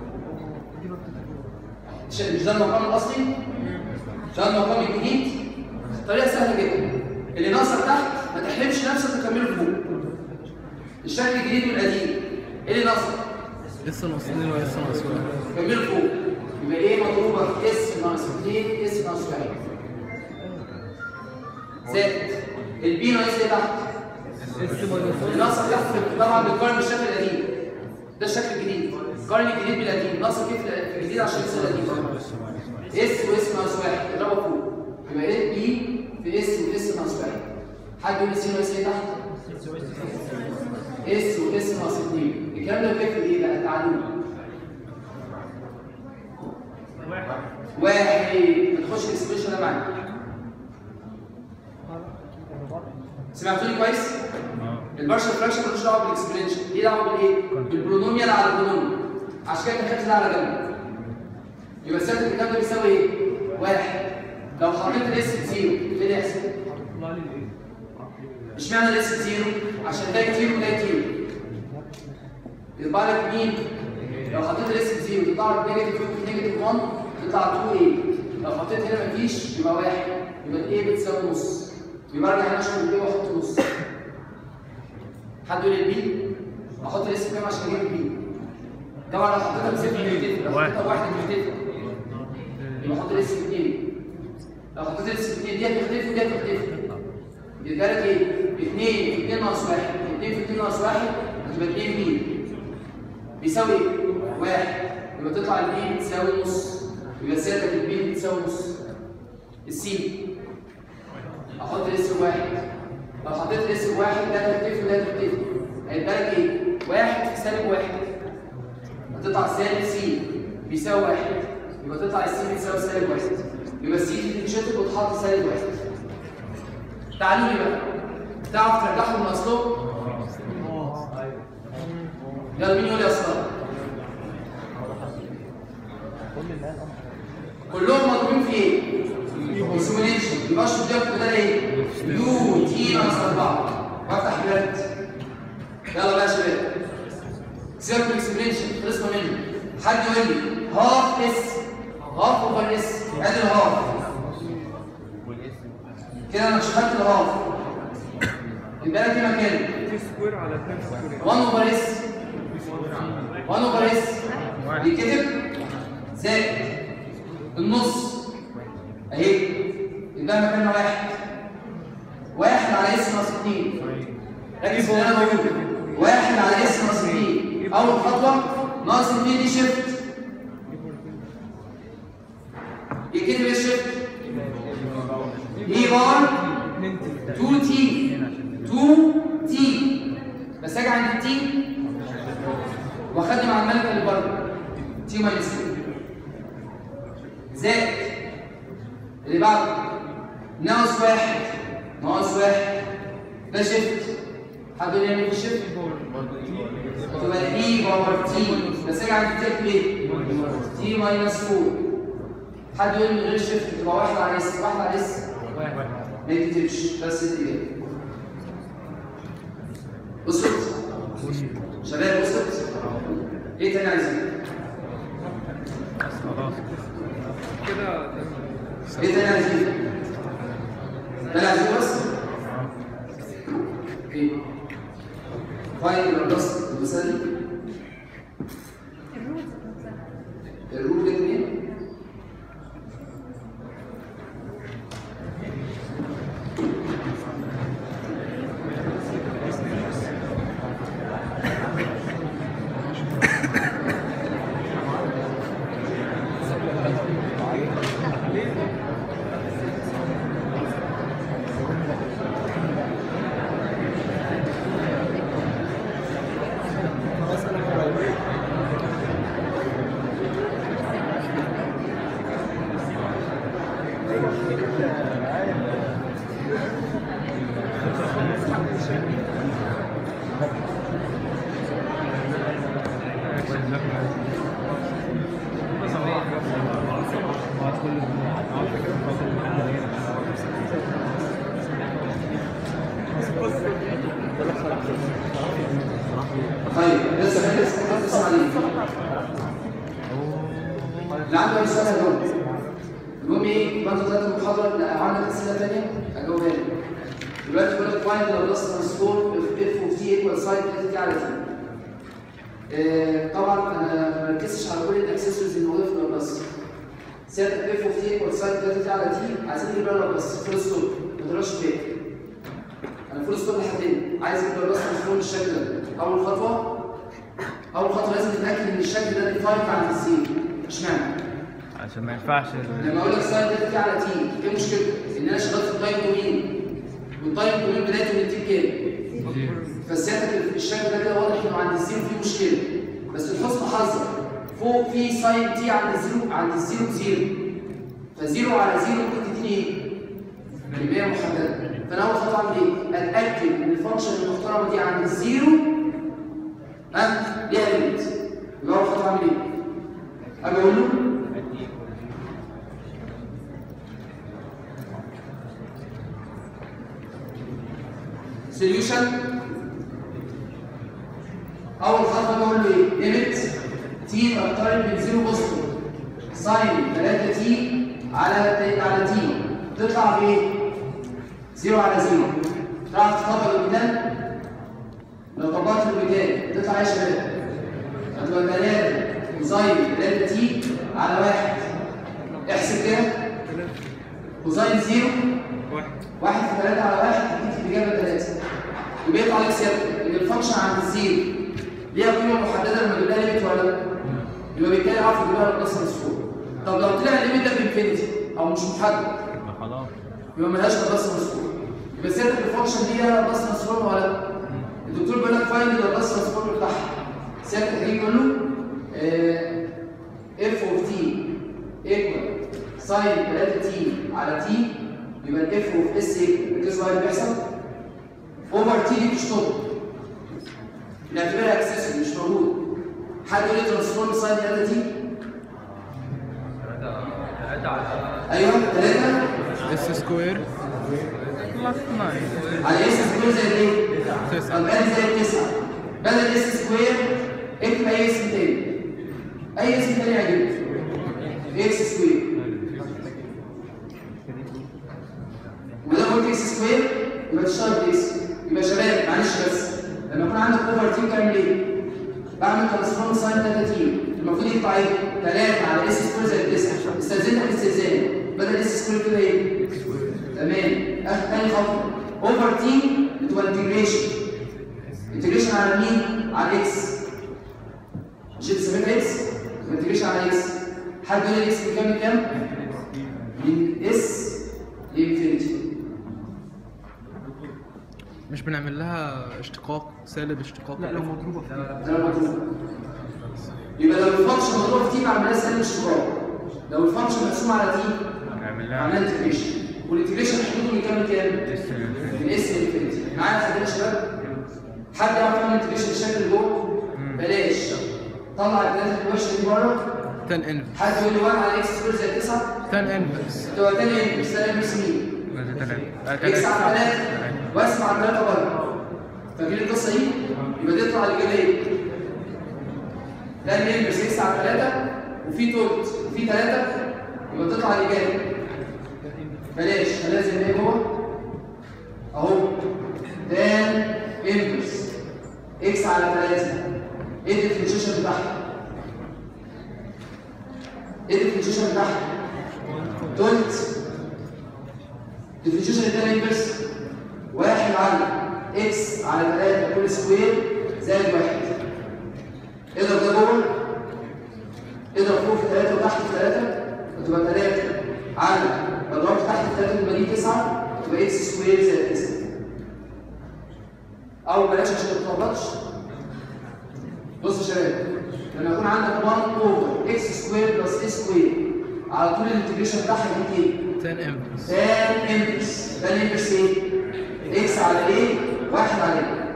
مش مش ده المقام الاصلي مش ده المقام الجديد طريقه سهله جدا اللي ناقصك تحت ما تحرمش نفسك وتكمله فوق الشكل الجديد والقديم ايه اللي ناقصك؟ لسه ناقصين ولسه ناقصين كملوا فوق يبقى ايه مضروبه في اس ناقص 2 اس ناقص 1 زائد البي ناقص ايه تحت؟ الناقصه تحت طبعا بتقارن بالشكل القديم ده الشكل الجديد قارن الجديد بالقديم ناقص كيف في الجديد عشان يصير القديم اس واس ناقص واحد اضربها فوق يبقى ايه بي في اس واس ناقص واحد حد يقول لي سي واس ايه تحت؟ اس واس ناقص 2 الكلام ده بيفرق ايه بقى تعالوا واحد ما تخش الاكسبريشن ده معاك سمعتوا لي كويس؟ البارشل فراكشن ملوش دعوه بالاكسبريشن ليه دعوه بالايه؟ بالبرونوميال على البرونوميال عشان كده انت خدت ده على جنب يبقى السالب الكتاب ده بيساوي ايه؟ واحد لو حطيت الاس بزيرو ايه اللي يحصل؟ اشمعنى الاس بزيرو؟ عشان ده كتير وده كتير يطلع لك مين؟ لو حطيت الاس بزيرو تطلع لك نيجاتيف 2 في نيجاتيف 1 تطلع 2 ايه لو حطيت هنا مفيش يبقى واحد يبقى الايه بتساوي نص يبقى ارجع هنا اشوف البي واحط نص حد يقول لي البي احط الاس كام عشان اجيب البي طبعا لو حطيتها بصفر بتتفق لو حطيتها بواحد بتتفق يبقى احط الاس باثنين لو حطيت الاس باثنين دي هتختلف ودي هتختلف يبقى لك ايه؟ 2 في 2 ناقص 1 2 في 2 ناقص 1 هتبقى 2 بي بيساوي ايه؟ 1 يبقى تطلع البي بتساوي نص يبقى سيادتك البي بتساوي نص السي احط الاس بواحد لو حطيت الاس بواحد ده هتختلف وده هتختلف هيبقى لك ايه؟ 1 في سالب 1 هتطلع سالب سي بيساوي 1 يبقى تطلع السي بتساوي سالب 1 يبقى السي تتشطب وتحط سالب 1 تعالوا لي بقى تعرف ترجعهم من اصلهم؟ يلا مين يقول لي اصلهم؟ كلهم مضروبين في ايه؟ اكسبوننشال يبقى اشرب ده ده ايه؟ يو تي ناقص 4 وافتح بلاد يلا بقى يا شباب سيركل اكسبوننشال خلصنا منه حد يقول لي هاف اس هاف اوفر اس ادي الهاف كده انا شغلت الهاف يبقى انا في مكان تي سكوير على 2 سكوير 1 اوفر اس 1 اوفر اس بيتكتب زائد النص اهي يبقى مكاننا واحد واحد على اس ناقص 2 ركز في اللي انا بقوله واحد على اس ناقص 2 اول خطوه ناقص 2 دي شيفت يكتب ايه الشيفت؟ اي بار 2 تي 2 تي بس اجي عند التي واخدم على الملكه اللي بره تي ماينس 2 زائد اللي بعده ناقص واحد ناقص واحد ده شيفت حد يقول لي يعني ايه شيفت؟ تبقى اي باور تي بس اجي عند التي اكتب ايه؟ تي ماينس 4 حد يقول لي من غير شيفت تبقى واحد على اس واحد على اس ما يكتبش بس الاجابه وصلت شباب وصلت ايه تاني عايزين كده ايه تاني عايزين ده اللي عايزينه بس ايه فاين الرص المسألة دي الروت جت منين؟ طيب لسه فاكر اسمه اسمه عليه اللي عنده اي سؤال هجاوب المهم ايه يبقى انت طلعت المحاضره لا عندك اسئله ثانيه اجاوبها لك دلوقتي بقول لك فايند ذا بلس سكور اف اوف تي ايكوال ساين تي على تي طبعا انا ما ركزتش على كل الاكسسوارز الموجوده في البلس سيادة اف اوف تي ايكوال ساين 3 على تي عايزين نجيب البلس فول ستوب ما تقراش باقي انا فول ستوب لحد هنا عايز اجيب البلس مسكون بالشكل ده اول خطوه اول خطوه لازم نتاكد ان الشكل ده ديفايند عند الزيرو اشمعنى؟ عشان ما ينفعش لما اقول لك ساين ده تي على تي ايه مشكلته؟ ان انا شغال في التايم دومين والتايم دومين بدايته من تي بكام؟ فسيادتك الشكل ده كده واضح انه عند الزيرو فيه مشكله بس لحسن حظك فوق في ساين تي عند الزيرو عند الزيرو زيرو فزيرو على زيرو ممكن تديني ايه؟ كميه محدده فانا اول خطوه اعمل ايه؟ اتاكد ان الفانكشن المحترمه دي عند الزيرو ها ليها ليميت يبقى اول خطوه اعمل ايه؟ اجي اقول له سوليوشن اول خطوه بقول له ايه ليميت تي بقارن من زيرو بوزيتيف ساين 3 تي على على تي تطلع بايه زيرو على زيرو تعرف تطبق المثال لو طبقت المثال تطلع ايه يا شباب هتبقى 3 كوزاين 3 تي على واحد احسب كده كوزاين زيرو واحد في ثلاثة على واحد تديك الإجابة ثلاثة يبقى يطلع لك سيادتك إن الفانكشن عند الزيرو ليها قيمة محددة لما أجيب لها ليميت ولا لا؟ يبقى بالتالي أعرف أجيب لها بلس مسفور طب لو طلع الليميت ده بإنفينيتي أو مش محدد خلاص يبقى ملهاش بلس مسفور يبقى سيادتك الفانكشن دي ليها بلس مسفور ولا لا؟ الدكتور بيقول لك فايند البلس مسفور بتاعها سيادتك هتيجي تقول له اف اوف تي ايكوال ساين 3 تي على تي يبقى الاف اوف اس ايه ركزوا بقى اللي بيحصل اوفر تي دي مش طب نعتبرها اكسسوري مش موجود حد يقول لي ترانسفورم ساين 3 تي ايوه 3 اس سكوير بلس 9 على اس سكوير زي ايه؟ تسعة. طب ادي زي التسعه بدل اس سكوير اكتب اي اسم تاني اي اسم تاني يعجبك اكس سكوير وده قلت اكس سكوير يبقى تشتغل باكس يبقى يا شباب معلش بس لما يكون عندك اوفر تيم تعمل ايه؟ بعمل ترانسفورم ساين 30 المفروض يطلع ايه؟ 3 على اس سكوير زائد 9 استاذنك استئذان بدل اس سكوير كده ايه؟ تمام اخر تاني خطوه اوفر تيم بتبقى انتجريشن انتجريشن على مين؟ على اكس مش انت سميتها اكس؟ يبقى انتجريشن على اكس حد يقول لي اكس بكام كام؟ من اس لانفينيتي مش بنعمل لها اشتقاق سالب اشتقاق لا لو مضروبه في ده المطلوب يبقى لو الفانكشن مضروبه في تي بعملها سالب اشتراك لو الفانكشن مقسومه على تي نعمل لها عملها انتجريشن والانتجريشن حدوده من كام لكام؟ من اس لانفينيتي معايا خلينا يا شباب حد يعرف يعمل انتجريشن الشكل اللي جوه؟ بلاش طلع الثلاثه الوش دي بره 10 انفرس حد يقول لي 1 على اكس سكوير زائد 9 10 انفرس تبقى تاني انفرس تاني انفرس مين؟ اكس على 3 واسمع 3 بره فاكرين القصه دي؟ يبقى تطلع الاجابه ايه؟ ده الانفرس اكس على 3 وفي توت وفي 3 يبقى تطلع الاجابه بلاش خليها زي ما هي جوه اهو تان انفرس اكس على 3 ايه الديفرنشيشن بتاعها؟ ايه الديفرنشيشن بتاعها؟ تولت الديفرنشيشن التاني انفرس واحد على اكس على 3 كل سكوير زائد واحد اضرب ده جوه اضرب فوق في 3 وتحت في 3 هتبقى 3 على اضرب تحت في 3 تبقى دي 9 تبقى اكس سكوير زائد 9 او بلاش عشان ما تتلخبطش بص يا شباب لما يكون عندك 1 اوفر اكس سكوير بلس اي سكوير على طول الانتجريشن بتاعها يديك ايه؟ 10 انفرس تان انفرس تان انفرس ايه؟ اكس على ايه؟ واحد على ايه؟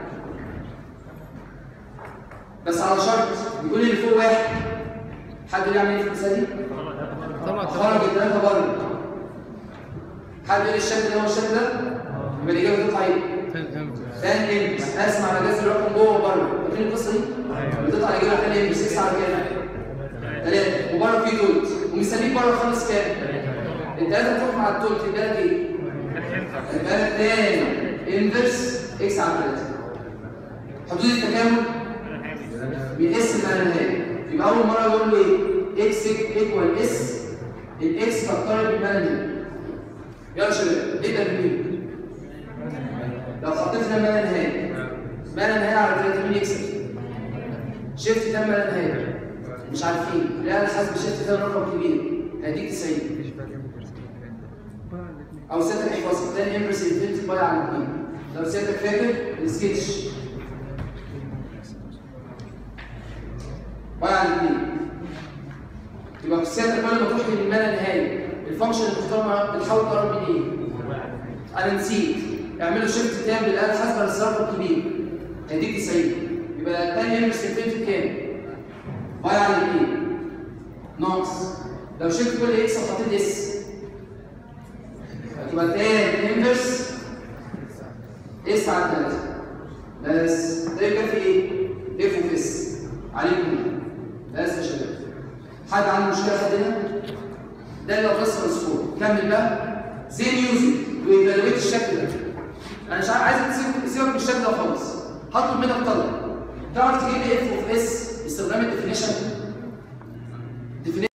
بس على شرط يكون اللي فوق واحد حد يقول يعمل ايه في المثال دي؟ طبعا خرج الثلاثة بره حد يقول الشكل ده هو الشكل ده؟ يبقى الإجابة تطلع ايه؟ 10 انفرس تان انفرس اسمع مجاز الرقم جوه وبره فاكرين القصة دي؟ بتطلع الإجابة تان انفرس اكس على كام؟ ثلاثة وبره في تولت ومستنيك بره خالص كام؟ الثلاثة تروح مع التولت يبقى لك ايه؟ يبقى لك تاني انفرس اكس على 3 حدود التكامل من اس لما النهايه يبقى اول مره يقول له ايه؟ اكس ايكوال اس الاكس تقترب من ما النهايه يلا يا شباب نبدا بمين؟ لو حطيت هنا ما النهايه ما النهايه على 3 مين يكسب؟ شيفت تم لا نهايه مش عارفين لا انا حاسب شيفت تم رقم كبير هيديك 90 او سيادتك احفظها تاني امبرس انفينيتي باي على الاثنين لو سيادتك فاكر السكتش باي على الاثنين يبقى سيادتك كل ما تروح للما لا نهايه الفانكشن المختار بتحاول تقرب من ايه؟ انا نسيت اعملوا شيفت تام للاله حاسبه بس رقم كبير هيديك 90 يبقى تاني امبرس انفينيتي كام؟ باي على الاثنين ناقص لو شلت كل اكس وحطيت اس هتبقى تان انفرس اس على 3 بس ده يبقى في ايه؟ اف اوف اس عليكم بس يا شباب حد عنده مشكله لحد هنا؟ ده اللي قصه السكور كمل بقى زي ميوزك وايفالويت الشكل ده انا مش عارف عايزك تسيبك تسيبك من الشكل ده خالص هطلب منك طلب تعرف تجيب لي اف اوف اس باستخدام الديفينيشن